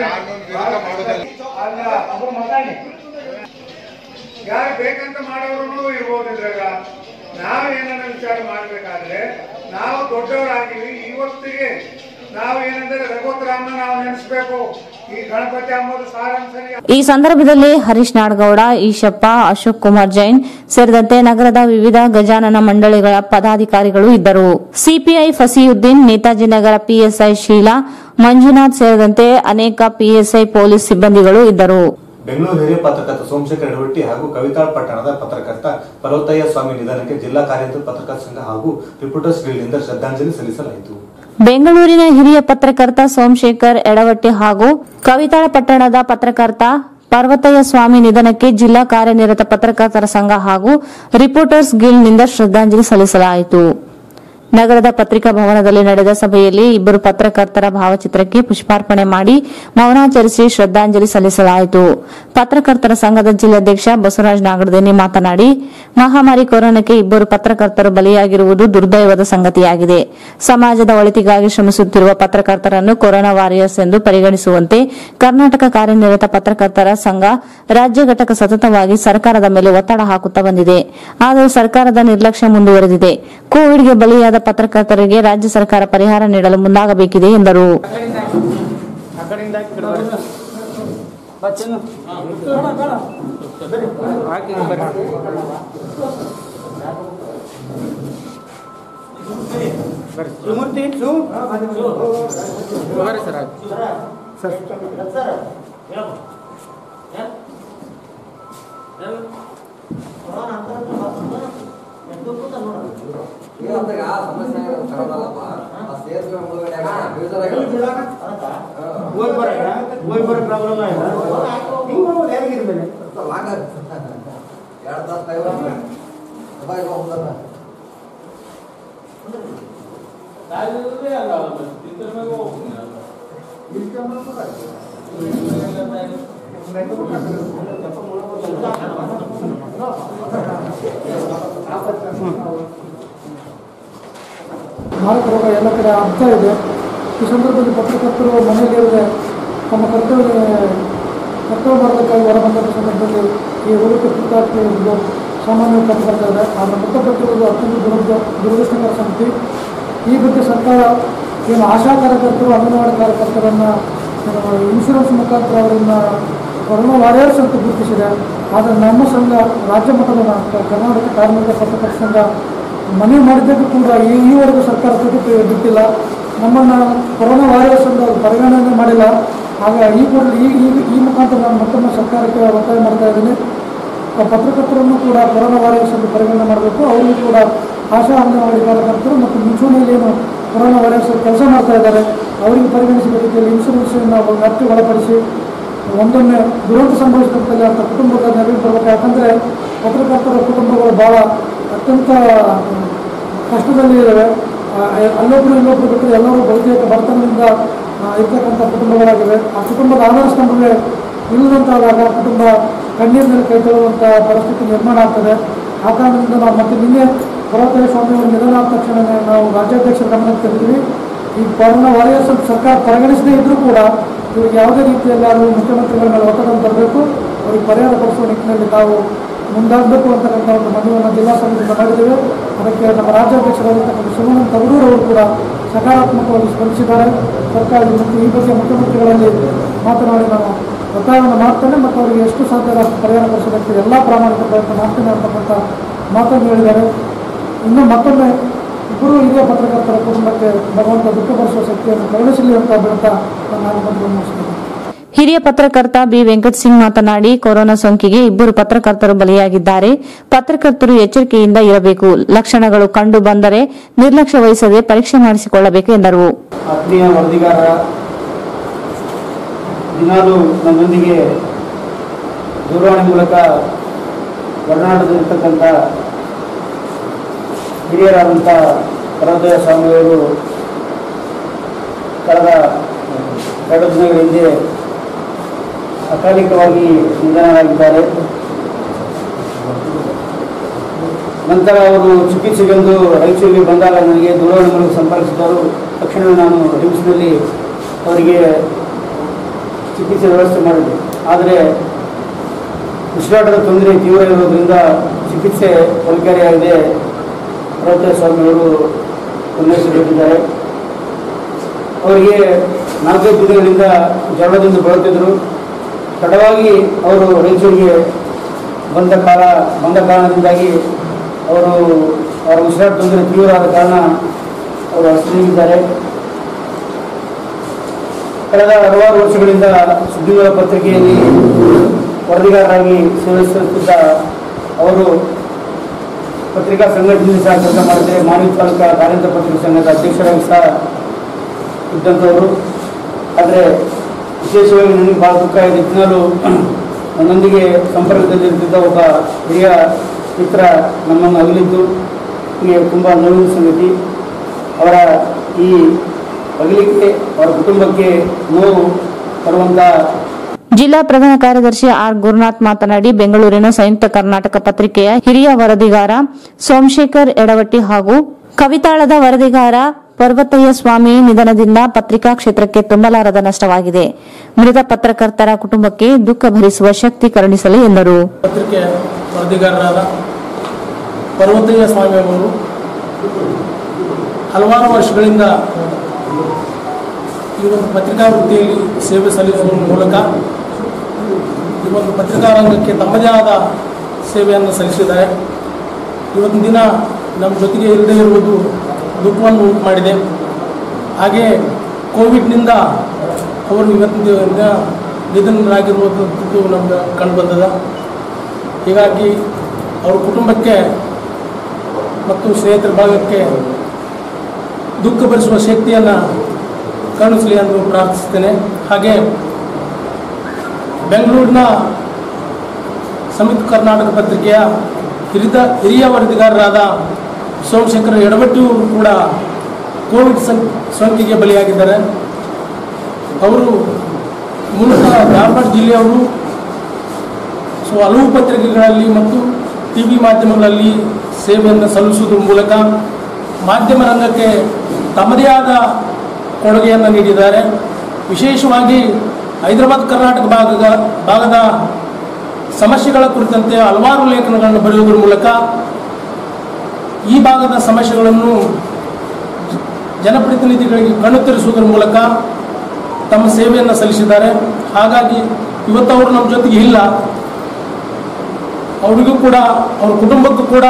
ಅಲ್ಲ ಒಬ್ಬ ಮಾತಾಡಿ ಯಾರು ಬೇಕಂತ ಮಾಡೋರು ಇರ್ಬೋದು ಇದ್ರಾಗ ನಾವು ಏನಾದ್ರು ವಿಚಾರ ಮಾಡ್ಬೇಕಾದ್ರೆ ನಾವು ದೊಡ್ಡವರಾಗಿವಿ ಇವತ್ತಿಗೆ ನಾವು ಏನಂದ್ರೆ ರಘುವತರಾಮನ ನಾವು ನೆನೆಸ್ಬೇಕು ಈ ಗಣಪತಿ ಅಂಬೋದು ಸಾರಾಂಶ ಈ ಸಂದರ್ಭದಲ್ಲಿ ಹರೀಶ್ ನಾಡಗೌಡ ಈಶಪ್ಪ ಅಶೋಕ್ ಕುಮಾರ್ ಜೈನ್ ಸೇರಿದಂತೆ ನಗರದ ವಿವಿಧ ಗಜಾನನ ಮಂಡಳಿಗಳ ಪದಾಧಿಕಾರಿಗಳು ಇದ್ದರು ಸಿಪಿಐ ಫಸೀಯುದ್ದೀನ್ ನೇತಾಜಿ ನಗರ ಪಿಎಸ್ಐ ಶೀಲಾ ಮಂಜುನಾಥ್ ಸೇರಿದಂತೆ ಅನೇಕ ಪಿಎಸ್ಐ ಪೊಲೀಸ್ ಸಿಬ್ಬಂದಿಗಳು ಇದ್ದರು ಬೆಂಗಳೂರು ಹಿರಿಯ ಪತ್ರಕರ್ತ ಸೋಮಶೇಖರ್ ಎಡವಟ್ಟಿ ಹಾಗೂ ಕವಿತಾಳ್ ಪಟ್ಟಣದ ಪತ್ರಕರ್ತ ಪರ್ವತಯ್ಯ ಸ್ವಾಮಿ ನಿಧನಕ್ಕೆ ಜಿಲ್ಲಾ ಕಾರ್ಯಂತರ ಪತ್ರಕರ್ತ ಸಂಘ ಹಾಗೂ ರಿಪೋರ್ಟರ್ಸ್ ಗಿಲ್ಡ್ನಿಂದ ಶ್ರದ್ಧಾಂಜಲಿ ಸಲ್ಲಿಸಲಾಯಿತು ಬೆಂಗಳೂರಿನ ಹಿರಿಯ ಪತ್ರಕರ್ತ ಸೋಮಶೇಖರ್ ಎಡವಟ್ಟಿ ಹಾಗೂ ಕವಿತಾಳ ಪಟ್ಟಣದ ಪತ್ರಕರ್ತ ಪಾರ್ವತಯ್ಯ ಸ್ವಾಮಿ ನಿಧನಕ್ಕೆ ಜಿಲ್ಲಾ ಕಾರ್ಯನಿರತ ಪತ್ರಕರ್ತರ ಸಂಘ ಹಾಗೂ ರಿಪೋರ್ಟರ್ಸ್ ಗಿಲ್ಡ್ನಿಂದ ಶ್ರದ್ಧಾಂಜಲಿ ಸಲ್ಲಿಸಲಾಯಿತು ನಗರದ ಪತ್ರಿಕಾ ಭವನದಲ್ಲಿ ನಡೆದ ಸಭೆಯಲ್ಲಿ ಇಬ್ಬರು ಪತ್ರಕರ್ತರ ಭಾವಚಿತ್ರಕ್ಕೆ ಪುಷ್ಪಾರ್ಪಣೆ ಮಾಡಿ ಮೌನಾಚರಿಸಿ ಶ್ರದ್ಧಾಂಜಲಿ ಸಲ್ಲಿಸಲಾಯಿತು ಪತ್ರಕರ್ತರ ಸಂಘದ ಜಿಲ್ಲಾಧ್ಯಕ್ಷ ಬಸವರಾಜ್ ನಾಗರದೇನಿ ಮಾತನಾಡಿ ಮಹಾಮಾರಿ ಕೊರೋನಾಕ್ಕೆ ಇಬ್ಬರು ಪತ್ರಕರ್ತರು ಬಲಿಯಾಗಿರುವುದು ದುರ್ದೈವದ ಸಂಗತಿಯಾಗಿದೆ ಸಮಾಜದ ಒಳಿತಿಗಾಗಿ ಶ್ರಮಿಸುತ್ತಿರುವ ಪತ್ರಕರ್ತರನ್ನು ಕೊರೋನಾ ವಾರಿಯರ್ಸ್ ಎಂದು ಪರಿಗಣಿಸುವಂತೆ ಕರ್ನಾಟಕ ಕಾರ್ಯನಿರತ ಪತ್ರಕರ್ತರ ಸಂಘ ರಾಜ್ಯ ಘಟಕ ಸತತವಾಗಿ ಸರ್ಕಾರದ ಮೇಲೆ ಒತ್ತಡ ಹಾಕುತ್ತಾ ಬಂದಿದೆ ಆದರೆ ಸರ್ಕಾರದ ನಿರ್ಲಕ್ಷ್ಯ ಮುಂದುವರೆದಿದೆ ಕೋವಿಡ್ಗೆ ಬಲಿಯಾದ ಪತ್ರಕರ್ತರಿಗೆ ರಾಜ್ಯ ಸರ್ಕಾರ ಪರಿಹಾರ ನೀಡಲು ಮುಂದಾಗಬೇಕಿದೆ ಎಂದರು ಆ ಕಡೆಯಿಂದ ಹಾಕಿ ಕಡೆ ಬರ್ರಿ. ಬಾ ಚೆನ್ನು. ಹಾಕಿ ಬರ್ರಿ. ಬರ್ರಿ. ಶಿವಮೂರ್ತಿ ಶು ಬರ್ರಿ ಸರ್ ಹಾಕಿ. ಸರ್ ಹೋಗಿ ಬರ ಹೋಗಿ ಬರೋ ಪ್ರಾಬ್ಲಮ್ ಇಲ್ಲ ಹಿಂಗೆ ಹೋಗ್ಬೋದು ಯಾರಿಗಿರ ಮೇಲೆ ಮಾರಕ ರೋಗ ಎಲ್ಲ ಕಡೆ ಆಗ್ತಾ ಇದೆ ಈ ಸಂದರ್ಭದಲ್ಲಿ ಪತ್ರಕರ್ತರು ಮನೆಯಲ್ಲಿರದೆ ತಮ್ಮ ಕರ್ತವ್ಯ ಕರ್ತವ್ಯ ಮಾಡೋದಕ್ಕಾಗಿ ಹೊರಬಂದ ಸಂದರ್ಭದಲ್ಲಿ ಈ ರೋಗಕ್ಕೆ ತುತ್ತಾಗ್ತಿರುವುದು ಸಾಮಾನ್ಯ ಕಂಡುಬರ್ತಾ ಇದೆ ಆದರೆ ಮೃತಪಟ್ಟಿರುವುದು ಅತ್ಯಂತ ದುರದ ದುರದೃಷ್ಟಕರ ಸಂಗತಿ ಈ ಬಗ್ಗೆ ಸರ್ಕಾರ ಏನು ಆಶಾ ಕಾರ್ಯಕರ್ತರು ಅಂಗನವಾಡಿ ಕಾರ್ಯಕರ್ತರನ್ನು ಇನ್ಶೂರೆನ್ಸ್ ಮುಖಾಂತರ ಅವರನ್ನು ಕೊರೋನಾ ವಾರಿಯರ್ಸ್ ಅಂತ ಗುರುತಿಸಿದೆ ಆದರೆ ನಮ್ಮ ಸಂಘ ರಾಜ್ಯ ಮಟ್ಟದ ಕ- ಕರ್ನಾಟಕ ಕಾರ್ಮಿಕ ಪತ್ರಕರ್ತರ ಸಂಘ ಮನವಿ ಮಾಡಿದ್ದಕ್ಕೂ ಕೂಡ ಈ ಈವರೆಗೂ ಸರ್ಕಾರ ತುಟಿ ಬಿಟ್ಟಿಲ್ಲ ನಮ್ಮನ್ನು ಕೊರೋನಾ ವಾರಿಯರ್ಸ್ ಅಂತ ಅವ್ರು ಪರಿಗಣನೆ ಮಾಡಿಲ್ಲ ಆಗ ಈ ಕೂಡಲೇ ಈ ಈ ಈ ಮುಖಾಂತರ ನಾನು ಮತ್ತೊಮ್ಮೆ ಸರ್ಕಾರಕ್ಕೆ ಒತ್ತಾಯ ಮಾಡ್ತಾ ಇದ್ದೀನಿ ಆ ಪತ್ರಕರ್ತರನ್ನು ಕೂಡ ಕೊರೋನಾ ವಾರಿಯರ್ಸ್ ಅಂತ ಪರಿಗಣನೆ ಮಾಡಬೇಕು ಅವರಿಗೂ ಕೂಡ ಆಶಾ ಅಂಗನವಾಡಿ ಕಾರ್ಯಕರ್ತರು ಮತ್ತು ಮುಂಚೂಣಿಯಲ್ಲಿ ಏನು ಕೊರೋನಾ ವಾರಿಯರ್ಸ್ ಕೆಲಸ ಮಾಡ್ತಾ ಇದ್ದಾರೆ ಅವರಿಗೆ ಪರಿಗಣಿಸಿದ ರೀತಿಯಲ್ಲಿ ಇನ್ಶೂರೆನ್ಸನ್ನು ವ್ಯಾಪ್ತಿಗೆ ಒಳಪಡಿಸಿ ಒಂದೊಮ್ಮೆ ದುರಂತ ಸಂಭವಿಸಿದಂತಲ್ಲಿ ಅಂತ ಕುಟುಂಬದ ನೆರವಿಗೆ ಬರಬೇಕು ಯಾಕಂದರೆ ಪತ್ರಕರ್ತರ ಕುಟುಂಬಗಳು ಭಾಳ ಅತ್ಯಂತ ಕಷ್ಟದಲ್ಲಿ ಇದ್ದಾವೆ ಆ, ಅಲ್ಲೊಬ್ರು ಇಲ್ಲೊಬ್ರು ಬಿಟ್ಟರೆ ಎಲ್ಲರೂ ಬಹುತೇಕ ಬಡತನದಿಂದ ಆ, ಇರ್ತಕ್ಕಂಥ ಕುಟುಂಬಗಳಾಗಿವೆ ಆ ಕುಟುಂಬದ ಆಧಾರ ಸ್ತಂಭವೇ ಇಲ್ಲದಂತಾದಾಗ ಕುಟುಂಬ ಕಣ್ಣೀರಿನಲ್ಲಿ ಕೈ ತೊಳುವಂಥ ಪರಿಸ್ಥಿತಿ ನಿರ್ಮಾಣ ಆಗ್ತದೆ ಆ ಕಾರಣದಿಂದ ನಾವು ಮತ್ತೆ ನಿನ್ನೆ ಪರ್ವತಯ್ಯ ಸ್ವಾಮಿಯವರು ನಿಧನ ಆದ ತಕ್ಷಣವೇ ನಾವು ರಾಜ್ಯಾಧ್ಯಕ್ಷರ ಗಮನಕ್ಕೆ ತಂದಿದ್ವಿ ಈ ಕೊರೋನಾ ವಾರಿಯರ್ಸ್ ಅಂತ ಸರ್ಕಾರ ಪರಿಗಣಿಸದೇ ಇದ್ರೂ ಕೂಡ ಇವ್ರಿಗೆ ಯಾವುದೇ ರೀತಿಯಲ್ಲಿ ಅದು ಮುಖ್ಯಮಂತ್ರಿಗಳ ಮೇಲೆ ಒತ್ತಡ ತರಬೇಕು ಅವ್ರಿಗೆ ಪರಿಹಾರ ಪಡಿಸುವ ನಿಟ್ಟಿನಲ್ಲಿ ನಾವು ಮುಂದಾಗಬೇಕು ಅಂತಕ್ಕಂಥ ಒಂದು ಮನವಿಯನ್ನು ಜಿಲ್ಲಾ ಸಮಿತಿಯಿಂದ ಮಾಡಿದ್ದೇವೆ ಅದಕ್ಕೆ ನಮ್ಮ ರಾಜ್ಯಾಧ್ಯಕ್ಷರಾಗಿರ್ತಕ್ಕಂಥ ಶಿವಾನಂದ ತಗಡೂರು ಅವರು ಕೂಡ ಸಕಾರಾತ್ಮಕವಾಗಿ ಸ್ಪಂದಿಸಿದ್ದಾರೆ ಸರ್ಕಾರ ಮತ್ತು ಈ ಬಗ್ಗೆ ಮುಖ್ಯಮಂತ್ರಿಗಳಲ್ಲಿ ಮಾತನಾಡಿ ನಾನು ಒತ್ತಾಯವನ್ನು ಮಾಡ್ತೇನೆ ಮತ್ತು ಅವರಿಗೆ ಎಷ್ಟು ಸಾಧ್ಯ ಅಷ್ಟು ಪರಿಹಾರ ಪಡಿಸೋದಕ್ಕೆ ಎಲ್ಲ ಪ್ರಾಮಾಣಿಕ ಪ್ರಯತ್ನ ಮಾಡ್ತೇನೆ ಅಂತಕ್ಕಂಥ ಮಾತನ್ನು ಹೇಳಿದ್ದಾರೆ ಇನ್ನು ಮತ್ತೊಮ್ಮೆ ಇಬ್ಬರು ಹಿರಿಯ ಪತ್ರಕರ್ತರ ಕುಟುಂಬಕ್ಕೆ ಭಗವಂತ ದುಃಖ ಭರಿಸುವ ಶಕ್ತಿಯನ್ನು ಕರುಣಿಸಲಿ ಅಂತ ಬೀಳ್ತಾ ನನ್ನ ಅನುಬಂಧವನ್ನು ಮುಗಿಸ್ತೇನೆ ಹಿರಿಯ ಪತ್ರಕರ್ತ ಬಿ ವೆಂಕಟ್ ಸಿಂಗ್ ಮಾತನಾಡಿ ಕೊರೋನಾ ಸೋಂಕಿಗೆ ಇಬ್ಬರು ಪತ್ರಕರ್ತರು ಬಲಿಯಾಗಿದ್ದಾರೆ ಪತ್ರಕರ್ತರು ಎಚ್ಚರಿಕೆಯಿಂದ ಇರಬೇಕು ಲಕ್ಷಣಗಳು ಕಂಡು ಬಂದರೆ ನಿರ್ಲಕ್ಷ್ಯ ವಹಿಸದೆ ಪರೀಕ್ಷೆ ಮಾಡಿಸಿಕೊಳ್ಳಬೇಕು ಎಂದರು ಆತ್ಮೀಯ ವರದಿಗಾರ ದಿನಾಲು ನಮ್ಮೊಂದಿಗೆ ದೂರವಾಣಿ ಮೂಲಕ ಕರ್ನಾಟಕದಲ್ಲಿರ್ತಕ್ಕಂಥ ಹಿರಿಯರಾದಂಥ ಪರದಯ ಸ್ವಾಮಿಯವರು ಕಳೆದ ಎರಡು ದಿನಗಳ ಹಿಂದೆ ಅಕಾಲಿಕವಾಗಿ ನಿಧನರಾಗಿದ್ದಾರೆ ನಂತರ ಅವರು ಚಿಕಿತ್ಸೆಗೆಂದು ರಾಯಚೂರಿಗೆ ಬಂದಾಗ ನನಗೆ ದೂರವಾಣಿ ಮೂಲಕ ಸಂಪರ್ಕಿಸಿದವರು ತಕ್ಷಣವೇ ನಾನು ರಿಮ್ಸ್ನಲ್ಲಿ ಅವರಿಗೆ ಚಿಕಿತ್ಸೆ ವ್ಯವಸ್ಥೆ ಮಾಡಿದೆ ಆದರೆ ಉಸಿರಾಟದ ತೊಂದರೆ ತೀವ್ರ ಇರೋದ್ರಿಂದ ಚಿಕಿತ್ಸೆ ಫಲಕಾರಿಯಾಗಿದೆ ಪರ್ವತ ಸ್ವಾಮಿಯವರು ಉಲ್ಲೇಖಿಸಿದ್ದಾರೆ ಅವರಿಗೆ ನಾಲ್ಕೈದು ದಿನಗಳಿಂದ ಜ್ವರದಿಂದ ಬಳಲ್ತಿದ್ದರು ತಡವಾಗಿ ಅವರು ರಾಯಚೂರಿಗೆ ಬಂದ ಕಾಲ ಬಂದ ಕಾರಣದಿಂದಾಗಿ ಅವರು ಅವರ ಉಸಿರಾಟ ತೊಂದರೆ ತೀವ್ರ ಆದ ಕಾರಣ ಅವರು ಹಸಿರಿದ್ದಾರೆ ಕಳೆದ ಹಲವಾರು ವರ್ಷಗಳಿಂದ ಸುದ್ದಿಗಳ ಪತ್ರಿಕೆಯಲ್ಲಿ ವರದಿಗಾರರಾಗಿ ಸೇವಿಸುತ್ತಿದ್ದ ಅವರು ಪತ್ರಿಕಾ ಸಂಘಟನೆಯಲ್ಲಿ ಸಹ ಕೆಲಸ ಮಾಡಿದರೆ ಮಾನವಿ ತಾಲೂಕಾ ಕಾರ್ಯಂತ ಪತ್ರಿಕಾ ಸಂಘದ ಅಧ್ಯಕ್ಷರಾಗಿ ಸಹ ಇದ್ದಂಥವರು ಆದರೆ ವಿಶೇಷವಾಗಿ ನನಗೆ ಭಾಳ ದುಃಖ ಇದೆ ದಿನಾಲು ನನ್ನೊಂದಿಗೆ ಸಂಪರ್ಕದಲ್ಲಿರ್ತಿದ್ದ ಒಬ್ಬ ಹಿರಿಯ ಮಿತ್ರ ನಮ್ಮನ್ನು ಅಗಲಿದ್ದು ನನಗೆ ತುಂಬ ನೋವಿನ ಸಂಗತಿ ಅವರ ಈ ಅಗಲಿಕೆ ಅವರ ಕುಟುಂಬಕ್ಕೆ ನೋವು ತರುವಂಥ ಜಿಲ್ಲಾ ಪ್ರಧಾನ ಕಾರ್ಯದರ್ಶಿ ಆರ್ ಗುರುನಾಥ್ ಮಾತನಾಡಿ ಬೆಂಗಳೂರಿನ ಸಂಯುಕ್ತ ಕರ್ನಾಟಕ ಪತ್ರಿಕೆಯ ಹಿರಿಯ ವರದಿಗಾರ ಸೋಮಶೇಖರ್ ಎಡವಟ್ಟಿ ಹಾಗೂ ಕವಿತಾಳದ ವರದಿಗಾರ ಪರ್ವತಯ್ಯ ಸ್ವಾಮಿ ನಿಧನದಿಂದ ಪತ್ರಿಕಾ ಕ್ಷೇತ್ರಕ್ಕೆ ತುಂಬಲಾರದ ನಷ್ಟವಾಗಿದೆ ಮೃತ ಪತ್ರಕರ್ತರ ಕುಟುಂಬಕ್ಕೆ ದುಃಖ ಭರಿಸುವ ಶಕ್ತಿ ಕರುಣಿಸಲಿ ಎಂದರು ಪತ್ರಿಕೆ ವರದಿಗಾರರಾದ ಪರ್ವತಯ್ಯ ಸ್ವಾಮಿ ಅವರು ಹಲವಾರು ವರ್ಷಗಳಿಂದ ಈ ಒಂದು ಪತ್ರಿಕಾ ವೃತ್ತಿಯಲ್ಲಿ ಸೇವೆ ಸಲ್ಲಿಸುವ ಮೂಲಕ ಈ ಒಂದು ಪತ್ರಿಕಾ ರಂಗಕ್ಕೆ ತಮ್ಮದೇ ಆದ ಸೇವೆಯನ್ನು ಸಲ್ಲಿಸಿದ್ದಾರೆ ಇವತ್ತಿನ ದಿನ ನಮ್ಮ ಜೊತೆಗೆ ಇಲ್ಲದೇ ಇರುವುದು ದುಃಖವನ್ನು ಉಂಟು ಮಾಡಿದೆ ಹಾಗೆ ಕೋವಿಡ್ನಿಂದ ಅವರು ಇವತ್ತಿನ ದಿನ ನಿಧನರಾಗಿರುವಂಥದ್ದು ನಮ್ಗೆ ಕಂಡುಬಂದದ ಹೀಗಾಗಿ ಅವ್ರ ಕುಟುಂಬಕ್ಕೆ ಮತ್ತು ಸ್ನೇಹಿತರ ಭಾಗಕ್ಕೆ ದುಃಖ ಭರಿಸುವ ಶಕ್ತಿಯನ್ನು ಕರುಣಿಸಲಿ ಎಂದು ಪ್ರಾರ್ಥಿಸ್ತೇನೆ ಹಾಗೆ ಬೆಂಗಳೂರಿನ ಸಂಯುಕ್ತ ಕರ್ನಾಟಕ ಪತ್ರಿಕೆಯ ಹಿರಿದ ಹಿರಿಯ ವರದಿಗಾರರಾದ ಸೋಮಶೇಖರ ಎಡವಟ್ಟಿಯು ಕೂಡ ಕೋವಿಡ್ ಸಂ- ಸೋಂಕಿಗೆ ಬಲಿಯಾಗಿದ್ದಾರೆ ಅವರು ಮೂಲತಃ ಧಾರವಾಡ ಜಿಲ್ಲೆಯವರು ಸೊ ಹಲವು ಪತ್ರಿಕೆಗಳಲ್ಲಿ ಮತ್ತು ಟಿ ವಿ ಮಾಧ್ಯಮಗಳಲ್ಲಿ ಸೇವೆಯನ್ನು ಸಲ್ಲಿಸುವುದರ ಮೂಲಕ ಮಾಧ್ಯಮ ರಂಗಕ್ಕೆ ತಮ್ಮದೇ ಆದ ಕೊಡುಗೆಯನ್ನು ನೀಡಿದ್ದಾರೆ ವಿಶೇಷವಾಗಿ ಹೈದರಾಬಾದ್ ಕರ್ನಾಟಕ ಭಾಗದ ಭಾಗದ ಸಮಸ್ಯೆಗಳ ಕುರಿತಂತೆ ಹಲವಾರು ಲೇಖನಗಳನ್ನು ಬರೆಯುವುದರ ಮೂಲಕ ಈ ಭಾಗದ ಸಮಸ್ಯೆಗಳನ್ನು ಜನಪ್ರತಿನಿಧಿಗಳಿಗೆ ಕಣ್ಣು ತೆರೆಸುವುದರ ಮೂಲಕ ತಮ್ಮ ಸೇವೆಯನ್ನು ಸಲ್ಲಿಸಿದ್ದಾರೆ ಹಾಗಾಗಿ ಇವತ್ತು ಅವರು ನಮ್ಮ ಜೊತೆಗೆ ಇಲ್ಲ ಅವರಿಗೂ ಕೂಡ ಅವ್ರ ಕುಟುಂಬಕ್ಕೂ ಕೂಡ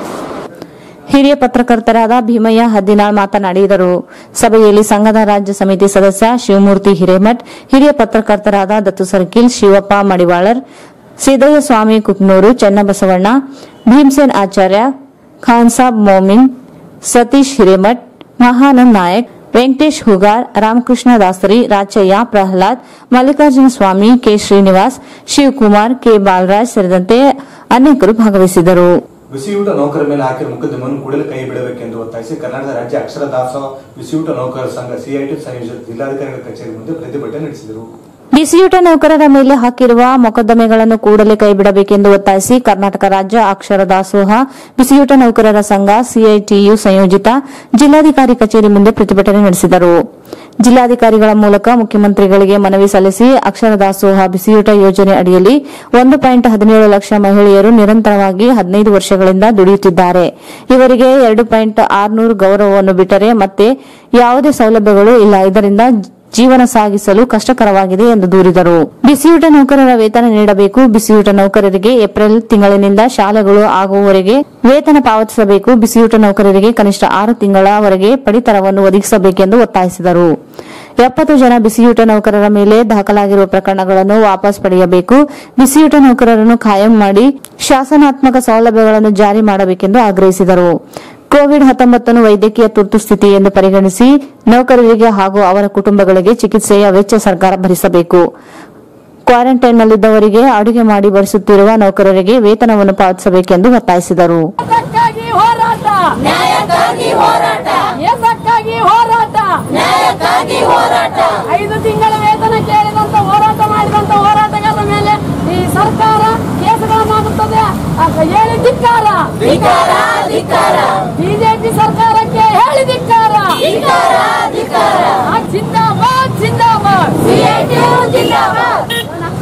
ಹಿರಿಯ ಪತ್ರಕರ್ತರಾದ ಭೀಮಯ್ಯ ಹದ್ದಿನಾಳ್ ಮಾತನಾಡಿದರು ಸಭೆಯಲ್ಲಿ ಸಂಘದ ರಾಜ್ಯ ಸಮಿತಿ ಸದಸ್ಯ ಶಿವಮೂರ್ತಿ ಹಿರೇಮಠ್ ಹಿರಿಯ ಪತ್ರಕರ್ತರಾದ ದತ್ತು ಸರ್ಕಿಲ್ ಶಿವಪ್ಪ ಮಡಿವಾಳರ್ ಸಿದ್ದಯ್ಯ ಸ್ವಾಮಿ ಕುಕ್ನೂರು ಚನ್ನಬಸವಣ್ಣ ಭೀಮಸೇನ್ ಆಚಾರ್ಯ ಖಾನ್ಸಾಬ್ ಮೋಮಿನ್ ಸತೀಶ್ ಹಿರೇಮಠ್ ಮಹಾನಂದ್ ನಾಯಕ್ ವೆಂಕಟೇಶ್ ಹುಗಾರ್ ರಾಮಕೃಷ್ಣ ದಾಸರಿ ರಾಚಯ್ಯ ಪ್ರಹ್ಲಾದ್ ಮಲ್ಲಿಕಾರ್ಜುನ ಸ್ವಾಮಿ ಕೆ ಶ್ರೀನಿವಾಸ್ ಶಿವಕುಮಾರ್ ಕೆ ಬಾಲರಾಜ್ ಸೇರಿದಂತೆ ಅನೇಕರು ಭಾಗವಹಿಸಿದರು ಬಿಸಿಯೂಟ ನೌಕರ ಮೇಲೆ ಹಾಕಿರುವ ಮೊಕದ್ದಮೆಯನ್ನು ಕೂಡಲೇ ಕೈ ಬಿಡಬೇಕೆಂದು ಒತ್ತಾಯಿಸಿ ಕರ್ನಾಟಕ ರಾಜ್ಯ ಅಕ್ಷರ ದಾಸೋಹ ಬಿಸಿಯೂಟ ನೌಕರರ ಸಂಘ ಸಿಐಟಿ ಸಂಯೋಜಿತ ಜಿಲ್ಲಾಧಿಕಾರಿಗಳ ಕಚೇರಿ ಮುಂದೆ ಪ್ರತಿಭಟನೆ ನಡೆಸಿದರು ಬಿಸಿಯೂಟ ನೌಕರರ ಮೇಲೆ ಹಾಕಿರುವ ಮೊಕದ್ದಮೆಗಳನ್ನು ಕೂಡಲೇ ಕೈಬಿಡಬೇಕೆಂದು ಒತ್ತಾಯಿಸಿ ಕರ್ನಾಟಕ ರಾಜ್ಯ ಅಕ್ಷರ ದಾಸೋಹ ಬಿಸಿಯೂಟ ನೌಕರರ ಸಂಘ ಸಿಐಟಿಯು ಸಂಯೋಜಿತ ಜಿಲ್ಲಾಧಿಕಾರಿ ಕಚೇರಿ ಮುಂದೆ ಪ್ರತಿಭಟನೆ ನಡೆಸಿದರು ಜಿಲ್ಲಾಧಿಕಾರಿಗಳ ಮೂಲಕ ಮುಖ್ಯಮಂತ್ರಿಗಳಿಗೆ ಮನವಿ ಸಲ್ಲಿಸಿ ಅಕ್ಷರ ದಾಸೋಹ ಬಿಸಿಯೂಟ ಯೋಜನೆ ಅಡಿಯಲ್ಲಿ ಒಂದು ಪಾಯಿಂಟ್ ಹದಿನೇಳು ಲಕ್ಷ ಮಹಿಳೆಯರು ನಿರಂತರವಾಗಿ ಹದಿನೈದು ವರ್ಷಗಳಿಂದ ದುಡಿಯುತ್ತಿದ್ದಾರೆ ಇವರಿಗೆ ಎರಡು ಪಾಯಿಂಟ್ ಆರುನೂರು ಗೌರವವನ್ನು ಬಿಟ್ಟರೆ ಮತ್ತೆ ಯಾವುದೇ ಸೌಲಭ್ಯಗಳು ಇಲ್ಲ ಇದರಿಂದ ಜೀವನ ಸಾಗಿಸಲು ಕಷ್ಟಕರವಾಗಿದೆ ಎಂದು ದೂರಿದರು ಬಿಸಿಯೂಟ ನೌಕರರ ವೇತನ ನೀಡಬೇಕು ಬಿಸಿಯೂಟ ನೌಕರರಿಗೆ ಏಪ್ರಿಲ್ ತಿಂಗಳಿನಿಂದ ಶಾಲೆಗಳು ಆಗುವವರೆಗೆ ವೇತನ ಪಾವತಿಸಬೇಕು ಬಿಸಿಯೂಟ ನೌಕರರಿಗೆ ಕನಿಷ್ಠ ಆರು ತಿಂಗಳವರೆಗೆ ಪಡಿತರವನ್ನು ಒದಗಿಸಬೇಕೆಂದು ಒತ್ತಾಯಿಸಿದರು ಎಪ್ಪತ್ತು ಜನ ಬಿಸಿಯೂಟ ನೌಕರರ ಮೇಲೆ ದಾಖಲಾಗಿರುವ ಪ್ರಕರಣಗಳನ್ನು ವಾಪಸ್ ಪಡೆಯಬೇಕು ಬಿಸಿಯೂಟ ನೌಕರರನ್ನು ಖಾಯಂ ಮಾಡಿ ಶಾಸನಾತ್ಮಕ ಸೌಲಭ್ಯಗಳನ್ನು ಜಾರಿ ಮಾಡಬೇಕೆಂದು ಆಗ್ರಹಿಸಿದರು ಕೋವಿಡ್ ಹತ್ತೊಂಬತ್ತನ್ನು ವೈದ್ಯಕೀಯ ತುರ್ತು ಸ್ಥಿತಿ ಎಂದು ಪರಿಗಣಿಸಿ ನೌಕರರಿಗೆ ಹಾಗೂ ಅವರ ಕುಟುಂಬಗಳಿಗೆ ಚಿಕಿತ್ಸೆಯ ವೆಚ್ಚ ಸರ್ಕಾರ ಭರಿಸಬೇಕು ಕ್ವಾರಂಟೈನ್ನಲ್ಲಿದ್ದವರಿಗೆ ಅಡುಗೆ ಮಾಡಿ ಬಡಿಸುತ್ತಿರುವ ನೌಕರರಿಗೆ ವೇತನವನ್ನು ಪಾವತಿಸಬೇಕೆಂದು ಒತ್ತಾಯಿಸಿದರು ನ್ಯಾಯಕ್ಕಾಗಿ ಹೋರಾಟ ನ್ಯಾಯಕ್ಕಾಗಿ ಹೋರಾಟ ಏಸಕ್ಕಾಗಿ ಹೋರಾಟ ನ್ಯಾಯಕ್ಕಾಗಿ ಹೋರಾಟ ಐದು ತಿಂಗಳ ವೇತನ ಕೇಳಿದಂತ ಹೋರಾಟ ಮಾಡಿದಂತ ಹೋರಾಟಗಾರರ ಮೇಲೆ ಈ ಸರ್ಕಾರ ಕೇಸುಗಳನ್ನು ಹಾಕುತ್ತದೆ ಆಗ ಹೇಳಿ ಧಿಕ್ಕಾರ ಧಿಕ್ಕಾರ ಧಿಕ್ಕಾರ ಬಿಜೆಪಿ ಸರ್ಕಾರಕ್ಕೆ ಹೇಳಿ ಧಿಕ್ಕಾರ ಧಿಕ್ಕಾರ ಧಿಕ್ಕಾರ ಜಿಂದಾಬಾದ್ ಜಿಂದಾಬಾದ್ ಸಿಐಟಿಯು ಜಿಂದಾಬಾದ್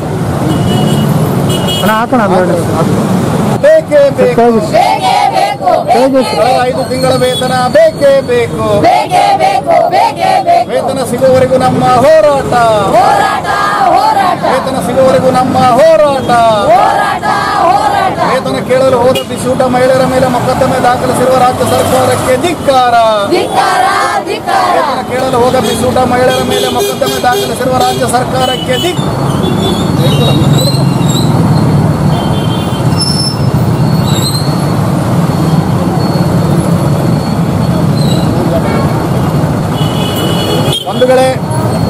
ಬೇಕೇ ಬೇಕು ಬೇಕೇ ಬೇಕು ಕಳೆದ ಐದು ತಿಂಗಳ ವೇತನ ಬೇಕೇ ಬೇಕು ಬೇಕೇ ಬೇಕು ಬೇಕೇ ಬೇಕು ವೇತನ ಸಿಗುವವರೆಗೂ ನಮ್ಮ ಹೋರಾಟ ಹೋರಾಟ ಹೋರಾಟ ವೇತನ ಸಿಗುವವರೆಗೂ ನಮ್ಮ ಹೋರಾಟ ಹೋರಾಟ ಹೋರಾಟ ವೇತನ ಕೇಳಲು ಹೋದ ಬಿಸಿಯೂಟ ಮಹಿಳೆಯರ ಮೇಲೆ ಮೊಕದ್ದಮೆ ದಾಖಲಿಸಿರುವ ರಾಜ್ಯ ಸರ್ಕಾರಕ್ಕೆ ಧಿಕ್ಕಾರ ಧಿಕ್ಕಾರ ಧಿಕ್ಕಾರ ವೇತನ ಕೇಳಲು ಹೋದ ಬಿಸಿಯೂಟ ಮಹಿಳೆಯರ ಮೇಲೆ ಮೊಕದ್ದಮೆ ದಾಖಲಿಸಿರುವ ರಾಜ್ಯ ಸರ್ಕಾರಕ್ಕೆ ದಿಕ್ ಬಂಧುಗಳೇ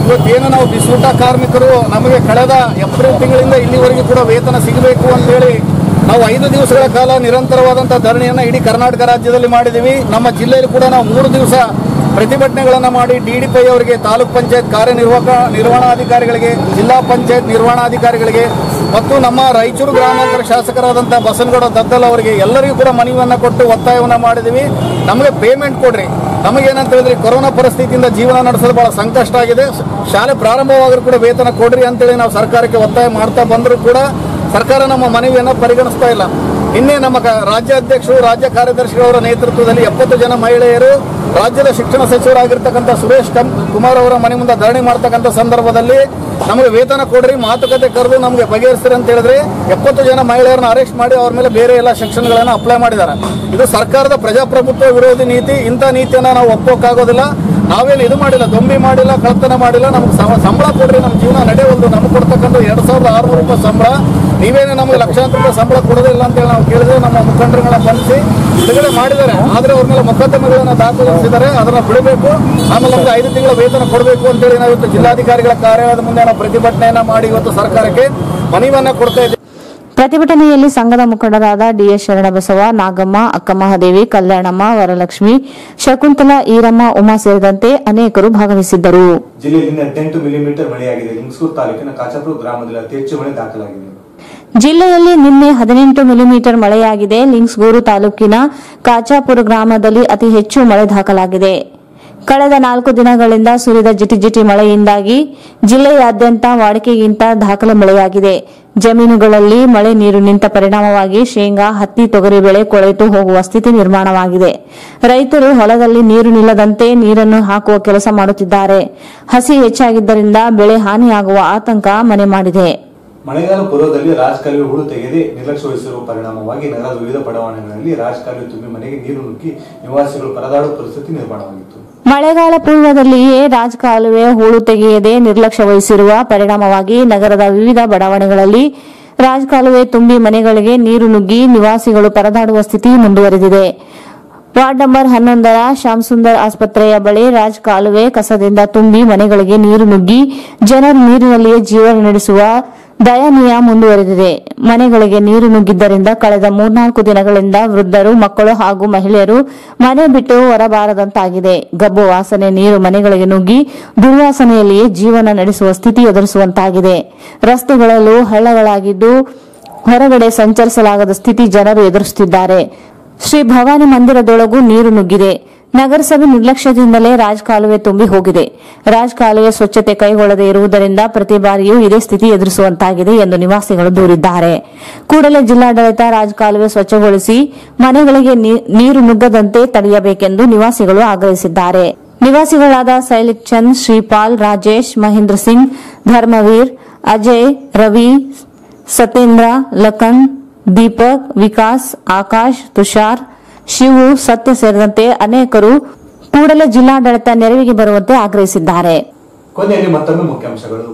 ಇವತ್ತೇನು ನಾವು ಬಿಸೂಟ ಕಾರ್ಮಿಕರು ನಮಗೆ ಕಳೆದ ಏಪ್ರಿಲ್ ತಿಂಗಳಿಂದ ಇಲ್ಲಿವರೆಗೂ ಕೂಡ ವೇತನ ಸಿಗಬೇಕು ಅಂತೇಳಿ ನಾವು ಐದು ದಿವಸಗಳ ಕಾಲ ನಿರಂತರವಾದಂಥ ಧರಣಿಯನ್ನು ಇಡೀ ಕರ್ನಾಟಕ ರಾಜ್ಯದಲ್ಲಿ ಮಾಡಿದ್ದೀವಿ ನಮ್ಮ ಜಿಲ್ಲೆಯಲ್ಲಿ ಕೂಡ ನಾವು ಮೂರು ದಿವಸ ಪ್ರತಿಭಟನೆಗಳನ್ನು ಮಾಡಿ ಡಿ ಡಿ ಪೈ ಅವರಿಗೆ ತಾಲೂಕ್ ಪಂಚಾಯತ್ ಕಾರ್ಯನಿರ್ವಾಹಕ ನಿರ್ವಹಣಾಧಿಕಾರಿಗಳಿಗೆ ಜಿಲ್ಲಾ ಪಂಚಾಯತ್ ನಿರ್ವಹಣಾಧಿಕಾರಿಗಳಿಗೆ ಮತ್ತು ನಮ್ಮ ರಾಯಚೂರು ಗ್ರಾಮಾಂತರ ಶಾಸಕರಾದಂಥ ಬಸನಗೌಡ ದದ್ದಲ್ ಅವರಿಗೆ ಎಲ್ಲರಿಗೂ ಕೂಡ ಮನವಿಯನ್ನು ಕೊಟ್ಟು ಒತ್ತಾಯವನ್ನು ಮಾಡಿದ್ದೀವಿ ನಮಗೆ ಪೇಮೆಂಟ್ ಕೊಡ್ರಿ ನಮಗೇನಂತ ಹೇಳಿದ್ರೆ ಕೊರೋನಾ ಪರಿಸ್ಥಿತಿಯಿಂದ ಜೀವನ ನಡೆಸೋದು ಬಹಳ ಸಂಕಷ್ಟ ಆಗಿದೆ ಶಾಲೆ ಪ್ರಾರಂಭವಾದರೂ ಕೂಡ ವೇತನ ಕೊಡ್ರಿ ಅಂತೇಳಿ ನಾವು ಸರ್ಕಾರಕ್ಕೆ ಒತ್ತಾಯ ಮಾಡ್ತಾ ಬಂದರೂ ಕೂಡ ಸರ್ಕಾರ ನಮ್ಮ ಮನವಿಯನ್ನು ಪರಿಗಣಿಸ್ತಾ ಇಲ್ಲ ನಿನ್ನೆ ನಮ್ಮ ಕ- ರಾಜ್ಯಾಧ್ಯಕ್ಷರು ರಾಜ್ಯ ಕಾರ್ಯದರ್ಶಿಗಳವರ ನೇತೃತ್ವದಲ್ಲಿ ಎಪ್ಪತ್ತು ಜನ ಮಹಿಳೆಯರು ರಾಜ್ಯದ ಶಿಕ್ಷಣ ಸಚಿವರಾಗಿರ್ತಕ್ಕಂಥ ಸುರೇಶ್ ಕಂ ಕುಮಾರ್ ಅವರ ಮನೆ ಮುಂದೆ ಧರಣಿ ಮಾಡ್ತಕ್ಕಂಥ ಸಂದರ್ಭದಲ್ಲಿ ನಮಗೆ ವೇತನ ಕೊಡ್ರಿ ಮಾತುಕತೆ ಕರೆದು ನಮಗೆ ಬಗೆಹರಿಸ್ರಿ ಅಂತ ಹೇಳಿದ್ರೆ ಎಪ್ಪತ್ತು ಜನ ಮಹಿಳೆಯರನ್ನ ಅರೆಸ್ಟ್ ಮಾಡಿ ಅವ್ರ ಮೇಲೆ ಬೇರೆ ಎಲ್ಲ ಸೆಕ್ಷನ್ಗಳನ್ನು ಅಪ್ಲೈ ಮಾಡಿದ್ದಾರೆ ಇದು ಸರ್ಕಾರದ ಪ್ರಜಾಪ್ರಭುತ್ವ ವಿರೋಧಿ ನೀತಿ ಇಂಥ ನೀತಿಯನ್ನು ನಾವು ಒಪ್ಪೋಕ್ಕಾಗೋದಿಲ್ಲ ನಾವೇನು ಇದು ಮಾಡಿಲ್ಲ ದೊಂಬಿ ಮಾಡಿಲ್ಲ ಕಳ್ತನ ಮಾಡಿಲ್ಲ ನಮ್ಗೆ ಸಮ- ಸಂಬಳ ಕೊಡ್ರಿ ನಮ್ಮ ಜೀವನ ನಡೆಯೊಂದು ನಮ್ಗೆ ಕೊಡ್ತಕ್ಕಂಥ ಎರಡು ಸಾವಿರದ ಆರುನೂರು ರೂಪಾಯಿ ಸಂಬಳ ನೀವೇನು ನಮಗೆ ಲಕ್ಷಾಂತರ ರೂಪಾಯಿ ಸಂಬಳ ಕೊಡೋದಿಲ್ಲ ಅಂತೇಳಿ ನಾವು ಕೇಳಿದ್ರೆ ನಮ್ಮ ಮುಖಂಡರುಗಳನ್ನ ಬಂಧಿಸಿ ಬಿಡುಗಡೆ ಮಾಡಿದ್ದಾರೆ ಆದರೆ ಅವ್ರ ಮೇಲೆ ಮೊಕದ್ದಮೆಗಳನ್ನ ದಾಖಲಿಸಿದ್ದಾರೆ ಅದನ್ನ ಬಿಡಬೇಕು ಆಮೇಲೆ ನಮ್ಗೆ ಐದು ತಿಂಗಳ ವೇತನ ಕೊಡಬೇಕು ಅಂತೇಳಿ ನಾವು ಇವತ್ತು ಜಿಲ್ಲಾಧಿಕಾರಿಗಳ ಕಾರ್ಯಾಲಯದ ಮುಂದೆ ನಾವು ಪ್ರತಿಭಟನೆಯನ್ನ ಮಾಡಿ ಇವತ್ತು ಸರ್ಕಾರಕ್ಕೆ ಮನವಿಯನ್ನ ಕೊಡ್ತಾ ಇದ್ದೀವಿ ಪ್ರತಿಭಟನೆಯಲ್ಲಿ ಸಂಘದ ಮುಖಂಡರಾದ ಡಿಎಸ್ ಶರಣಬಸವ ನಾಗಮ್ಮ ಅಕ್ಕಮಹಾದೇವಿ ಕಲ್ಯಾಣಮ್ಮ ವರಲಕ್ಷ್ಮಿ ಶಕುಂತಲಾ ಈರಮ್ಮ ಉಮಾ ಸೇರಿದಂತೆ ಅನೇಕರು ಭಾಗವಹಿಸಿದ್ದರು ಜಿಲ್ಲೆಯಲ್ಲಿ ಹದಿನೆಂಟು ಮಿಲಿಮೀಟರ್ ಮಳೆಯಾಗಿದೆ ಲಿಂಗಸೂರು ತಾಲೂಕಿನ ಕಾಚಾಪುರ ಗ್ರಾಮದಲ್ಲಿ ಅತಿ ಹೆಚ್ಚು ಮಳೆ ದಾಖಲಾಗಿದೆ ಜಿಲ್ಲೆಯಲ್ಲಿ ನಿನ್ನೆ ಹದಿನೆಂಟು ಮಿಲಿಮೀಟರ್ ಮಳೆಯಾಗಿದೆ ಲಿಂಕ್ಸ್ಗೂರು ತಾಲೂಕಿನ ಕಾಚಾಪುರ ಗ್ರಾಮದಲ್ಲಿ ಅತಿ ಹೆಚ್ಚು ಮಳೆ ದಾಖಲಾಗಿದೆ ಕಳೆದ ನಾಲ್ಕು ದಿನಗಳಿಂದ ಸುರಿದ ಜಿಟಿಜಿಟಿ ಮಳೆಯಿಂದಾಗಿ ಜಿಲ್ಲೆಯಾದ್ಯಂತ ವಾಡಿಕೆಗಿಂತ ದಾಖಲೆ ಮಳೆಯಾಗಿದೆ ಜಮೀನುಗಳಲ್ಲಿ ಮಳೆ ನೀರು ನಿಂತ ಪರಿಣಾಮವಾಗಿ ಶೇಂಗಾ ಹತ್ತಿ ತೊಗರಿ ಬೆಳೆ ಕೊಳೆತು ಹೋಗುವ ಸ್ಥಿತಿ ನಿರ್ಮಾಣವಾಗಿದೆ ರೈತರು ಹೊಲದಲ್ಲಿ ನೀರು ನಿಲ್ಲದಂತೆ ನೀರನ್ನು ಹಾಕುವ ಕೆಲಸ ಮಾಡುತ್ತಿದ್ದಾರೆ ಹಸಿ ಹೆಚ್ಚಾಗಿದ್ದರಿಂದ ಬೆಳೆ ಹಾನಿಯಾಗುವ ಆತಂಕ ಮನೆ ಮಾಡಿದೆ ಮಳೆಗಾಲ ಪೂರ್ವದಲ್ಲಿ ರಾಜಕಾಲುವೆ ಹೂಳು ತೆಗೆದೇ ನಿರ್ಲಕ್ಷ್ಯ ವಹಿಸಿರುವ ಪರಿಣಾಮವಾಗಿ ನಗರದ ವಿವಿಧ ಬಡಾವಣೆಗಳಲ್ಲಿ ರಾಜಕಾಲುವೆ ತುಂಬಿ ಮನೆಗೆ ನೀರು ನುಗ್ಗಿ ನಿವಾಸಿಗಳು ಪರದಾಡುವ ಪರಿಸ್ಥಿತಿ ನಿರ್ಮಾಣವಾಗಿತ್ತು ಮಳೆಗಾಲ ಪೂರ್ವದಲ್ಲಿಯೇ ರಾಜಕಾಲುವೆ ಹೂಳು ತೆಗೆಯದೆ ನಿರ್ಲಕ್ಷ್ಯ ವಹಿಸಿರುವ ಪರಿಣಾಮವಾಗಿ ನಗರದ ವಿವಿಧ ಬಡಾವಣೆಗಳಲ್ಲಿ ರಾಜಕಾಲುವೆ ತುಂಬಿ ಮನೆಗಳಿಗೆ ನೀರು ನುಗ್ಗಿ ನಿವಾಸಿಗಳು ಪರದಾಡುವ ಸ್ಥಿತಿ ಮುಂದುವರೆದಿದೆ ವಾರ್ಡ್ ನಂಬರ್ ಹನ್ನೊಂದರ ಶ್ಯಾಮಸುಂದರ್ ಆಸ್ಪತ್ರೆಯ ಬಳಿ ರಾಜ್ ಕಾಲುವೆ ಕಸದಿಂದ ತುಂಬಿ ಮನೆಗಳಿಗೆ ನೀರು ನುಗ್ಗಿ ಜನರು ನೀರಿನಲ್ಲಿಯೇ ಜೀವನ ನಡೆಸುವ ದಯನೀಯ ಮುಂದುವರೆದಿದೆ ಮನೆಗಳಿಗೆ ನೀರು ನುಗ್ಗಿದ್ದರಿಂದ ಕಳೆದ ಮೂರ್ನಾಲ್ಕು ದಿನಗಳಿಂದ ವೃದ್ಧರು ಮಕ್ಕಳು ಹಾಗೂ ಮಹಿಳೆಯರು ಮನೆ ಬಿಟ್ಟು ಹೊರಬಾರದಂತಾಗಿದೆ ಗಬ್ಬು ವಾಸನೆ ನೀರು ಮನೆಗಳಿಗೆ ನುಗ್ಗಿ ದುರ್ವಾಸನೆಯಲ್ಲಿಯೇ ಜೀವನ ನಡೆಸುವ ಸ್ಥಿತಿ ಎದುರಿಸುವಂತಾಗಿದೆ ರಸ್ತೆಗಳಲ್ಲೂ ಹಳ್ಳಗಳಾಗಿದ್ದು ಹೊರಗಡೆ ಸಂಚರಿಸಲಾಗದ ಸ್ಥಿತಿ ಜನರು ಎದುರಿಸುತ್ತಿದ್ದಾರೆ ಶ್ರೀ ಭವಾನಿ ಮಂದಿರದೊಳಗೂ ನೀರು ನುಗ್ಗಿದೆ ನಗರಸಭೆ ನಿರ್ಲಕ್ಷ್ಯದಿಂದಲೇ ರಾಜ್ ಕಾಲುವೆ ತುಂಬಿ ಹೋಗಿದೆ ರಾಜ್ ಕಾಲುವೆ ಸ್ವಚ್ಛತೆ ಕೈಗೊಳ್ಳದೆ ಇರುವುದರಿಂದ ಪ್ರತಿ ಬಾರಿಯೂ ಇದೇ ಸ್ಥಿತಿ ಎದುರಿಸುವಂತಾಗಿದೆ ಎಂದು ನಿವಾಸಿಗಳು ದೂರಿದ್ದಾರೆ ಕೂಡಲೇ ಜಿಲ್ಲಾಡಳಿತ ರಾಜ್ ಕಾಲುವೆ ಸ್ವಚ್ಛಗೊಳಿಸಿ ಮನೆಗಳಿಗೆ ನೀ- ನೀರು ನುಗ್ಗದಂತೆ ತಡೆಯಬೇಕೆಂದು ನಿವಾಸಿಗಳು ಆಗ್ರಹಿಸಿದ್ದಾರೆ ನಿವಾಸಿಗಳಾದ ಸೈಲಿಕ್ ಚಂದ್ ಶ್ರೀಪಾಲ್ ರಾಜೇಶ್ ಮಹೇಂದ್ರ ಸಿಂಗ್ ಧರ್ಮವೀರ್ ಅಜಯ್ ರವಿ ಸತೇಂದ್ರ ಲಖನ್ ದೀಪಕ್ ವಿಕಾಸ್ ಆಕಾಶ್ ತುಷಾರ್ ಶಿವು ಸತ್ಯ ಸೇರಿದಂತೆ ಅನೇಕರು ಕೂಡಲೇ ಜಿಲ್ಲಾಡಳಿತ ನೆರವಿಗೆ ಬರುವಂತೆ ಆಗ್ರಹಿಸಿದ್ದಾರೆ ಕೊನೆಯಲ್ಲಿ ಮತ್ತೊಮ್ಮೆ ಮುಖ್ಯಾಂಶಗಳು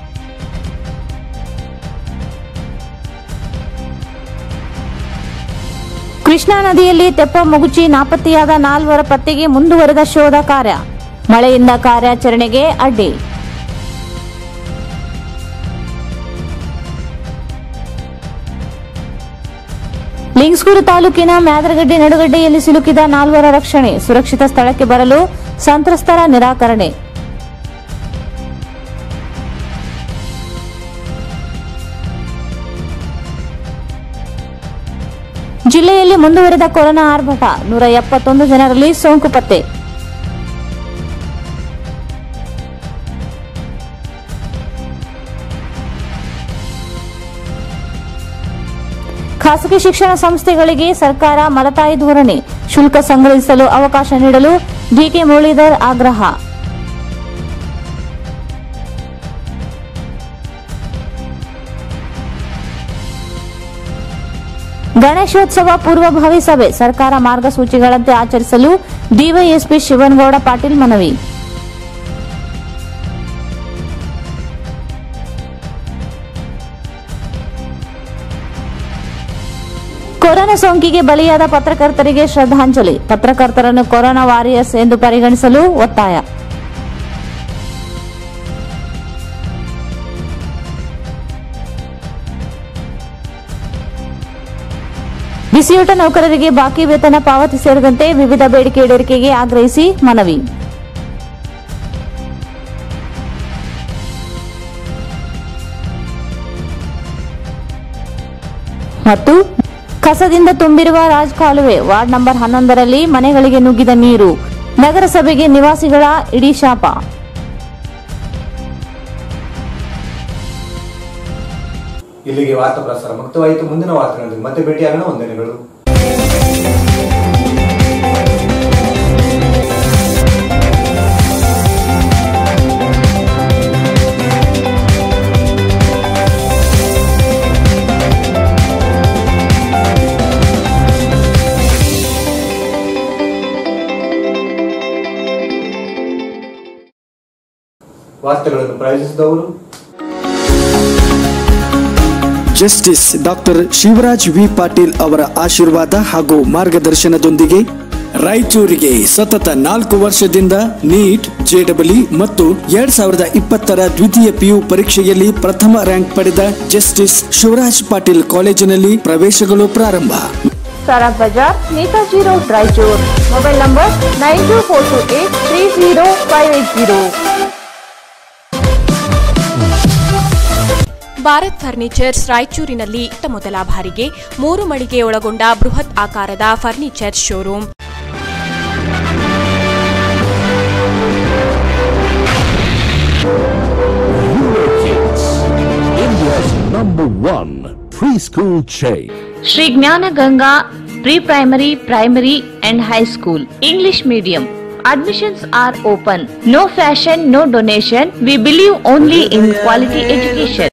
ಕೃಷ್ಣಾ ನದಿಯಲ್ಲಿ ತೆಪ್ಪ ಮುಗುಚಿ ನಾಪತ್ತೆಯಾದ ನಾಲ್ವರ ಪತ್ತೆಗೆ ಮುಂದುವರೆದ ಶೋಧ ಕಾರ್ಯ ಮಳೆಯಿಂದ ಕಾರ್ಯಾಚರಣೆಗೆ ಅಡ್ಡಿ ಲಿಂಗ್ಸ್ಗೂರು ತಾಲೂಕಿನ ಮ್ಯಾದರಗಡ್ಡೆ ನಡುಗಡ್ಡೆಯಲ್ಲಿ ಸಿಲುಕಿದ ನಾಲ್ವರ ರಕ್ಷಣೆ ಸುರಕ್ಷಿತ ಸ್ಥಳಕ್ಕೆ ಬರಲು ಸಂತ್ರಸ್ತರ ನಿರಾಕರಣೆ ಜಿಲ್ಲೆಯಲ್ಲಿ ಮುಂದುವರೆದ ಕೊರೋನಾ ಆರ್ಭಟ ನೂರ ಎಪ್ಪತ್ತೊಂದು ಜನರಲ್ಲಿ ಸೋಂಕು ಪತ್ತೆ ಖಾಸಗಿ ಶಿಕ್ಷಣ ಸಂಸ್ಥೆಗಳಿಗೆ ಸರ್ಕಾರ ಮಲತಾಯಿ ಧೋರಣೆ ಶುಲ್ಕ ಸಂಗ್ರಹಿಸಲು ಅವಕಾಶ ನೀಡಲು ಡಿಕೆ ಮುರಳೀಧರ್ ಆಗ್ರಹ ಗಣೇಶೋತ್ಸವ ಪೂರ್ವಭಾವಿ ಸಭೆ ಸರ್ಕಾರ ಮಾರ್ಗಸೂಚಿಗಳಂತೆ ಆಚರಿಸಲು ಡಿವೈಎಸ್ಪಿ ಶಿವನಗೌಡ ಪಾಟೀಲ್ ಮನವಿ ಕೊರೋನಾ ಸೋಂಕಿಗೆ ಬಲಿಯಾದ ಪತ್ರಕರ್ತರಿಗೆ ಶ್ರದ್ಧಾಂಜಲಿ ಪತ್ರಕರ್ತರನ್ನು ಕೊರೋನಾ ವಾರಿಯರ್ಸ್ ಎಂದು ಪರಿಗಣಿಸಲು ಒತ್ತಾಯ ಬಿಸಿಯೂಟ ನೌಕರರಿಗೆ ಬಾಕಿ ವೇತನ ಪಾವತಿ ಸೇರಿದಂತೆ ವಿವಿಧ ಬೇಡಿಕೆ ಈಡೇರಿಕೆಗೆ ಆಗ್ರಹಿಸಿ ಮನವಿ ಮತ್ತು ಕಸದಿಂದ ತುಂಬಿರುವ ರಾಜ್ ಕಾಲುವೆ ವಾರ್ಡ್ ನಂಬರ್ ಹನ್ನೊಂದರಲ್ಲಿ ಮನೆಗಳಿಗೆ ನುಗ್ಗಿದ ನೀರು ನಗರಸಭೆಗೆ ನಿವಾಸಿಗಳ ಇಡೀ ಶಾಪ ಇಲ್ಲಿಗೆ ವಾರ್ತಾ ಪ್ರಸಾರ ಮುಕ್ತವಾಯಿತು ಮುಂದಿನ ವಾರ್ತೆಗಳಲ್ಲಿ ಮತ್ತೆ ಭೇಟಿಯಾಗೋಣ ವಂದನೆಗಳು ವಾರ್ತೆಗಳನ್ನು ಪ್ರಾಯೋಜಿಸಿದವರು justice doctor Shivaraj V Patil ಅವರ ಆಶೀರ್ವಾದ ಹಾಗೂ ಮಾರ್ಗದರ್ಶನದೊಂದಿಗೆ ರಾಯಚೂರಿಗೆ ಸತತ ನಾಲ್ಕು ವರ್ಷದಿಂದ ನೀಟ್ ಜೆಡಬ್ಲ್ಇ ಮತ್ತು ಎರಡ್ ಸಾವಿರದ ಇಪ್ಪತ್ತರ ದ್ವಿತೀಯ ಪಿಯು ಪರೀಕ್ಷೆಯಲ್ಲಿ ಪ್ರಥಮ ರ್ಯಾಂಕ್ ಪಡೆದ ಜಸ್ಟಿಸ್ ಶಿವರಾಜ್ ಪಾಟೀಲ್ ಕಾಲೇಜಿನಲ್ಲಿ ಪ್ರವೇಶಗಳು ಪ್ರಾರಂಭ Sara Bazaar Netaji road Raichur mobile number nine two four two eight three zero five eight zero Bharat furnitures ರಾಯಚೂರಿನಲ್ಲಿ ಇತ್ತ ಮೊದಲ ಬಾರಿಗೆ ಮೂರು ಮಳಿಗೆ ಒಳಗೊಂಡ ಬೃಹತ್ ಆಕಾರದ furniture showroom India's number one preschool chain. Shri Jnana Ganga pre primary primary and high school English medium admissions are open no fashion no donation we believe only in quality education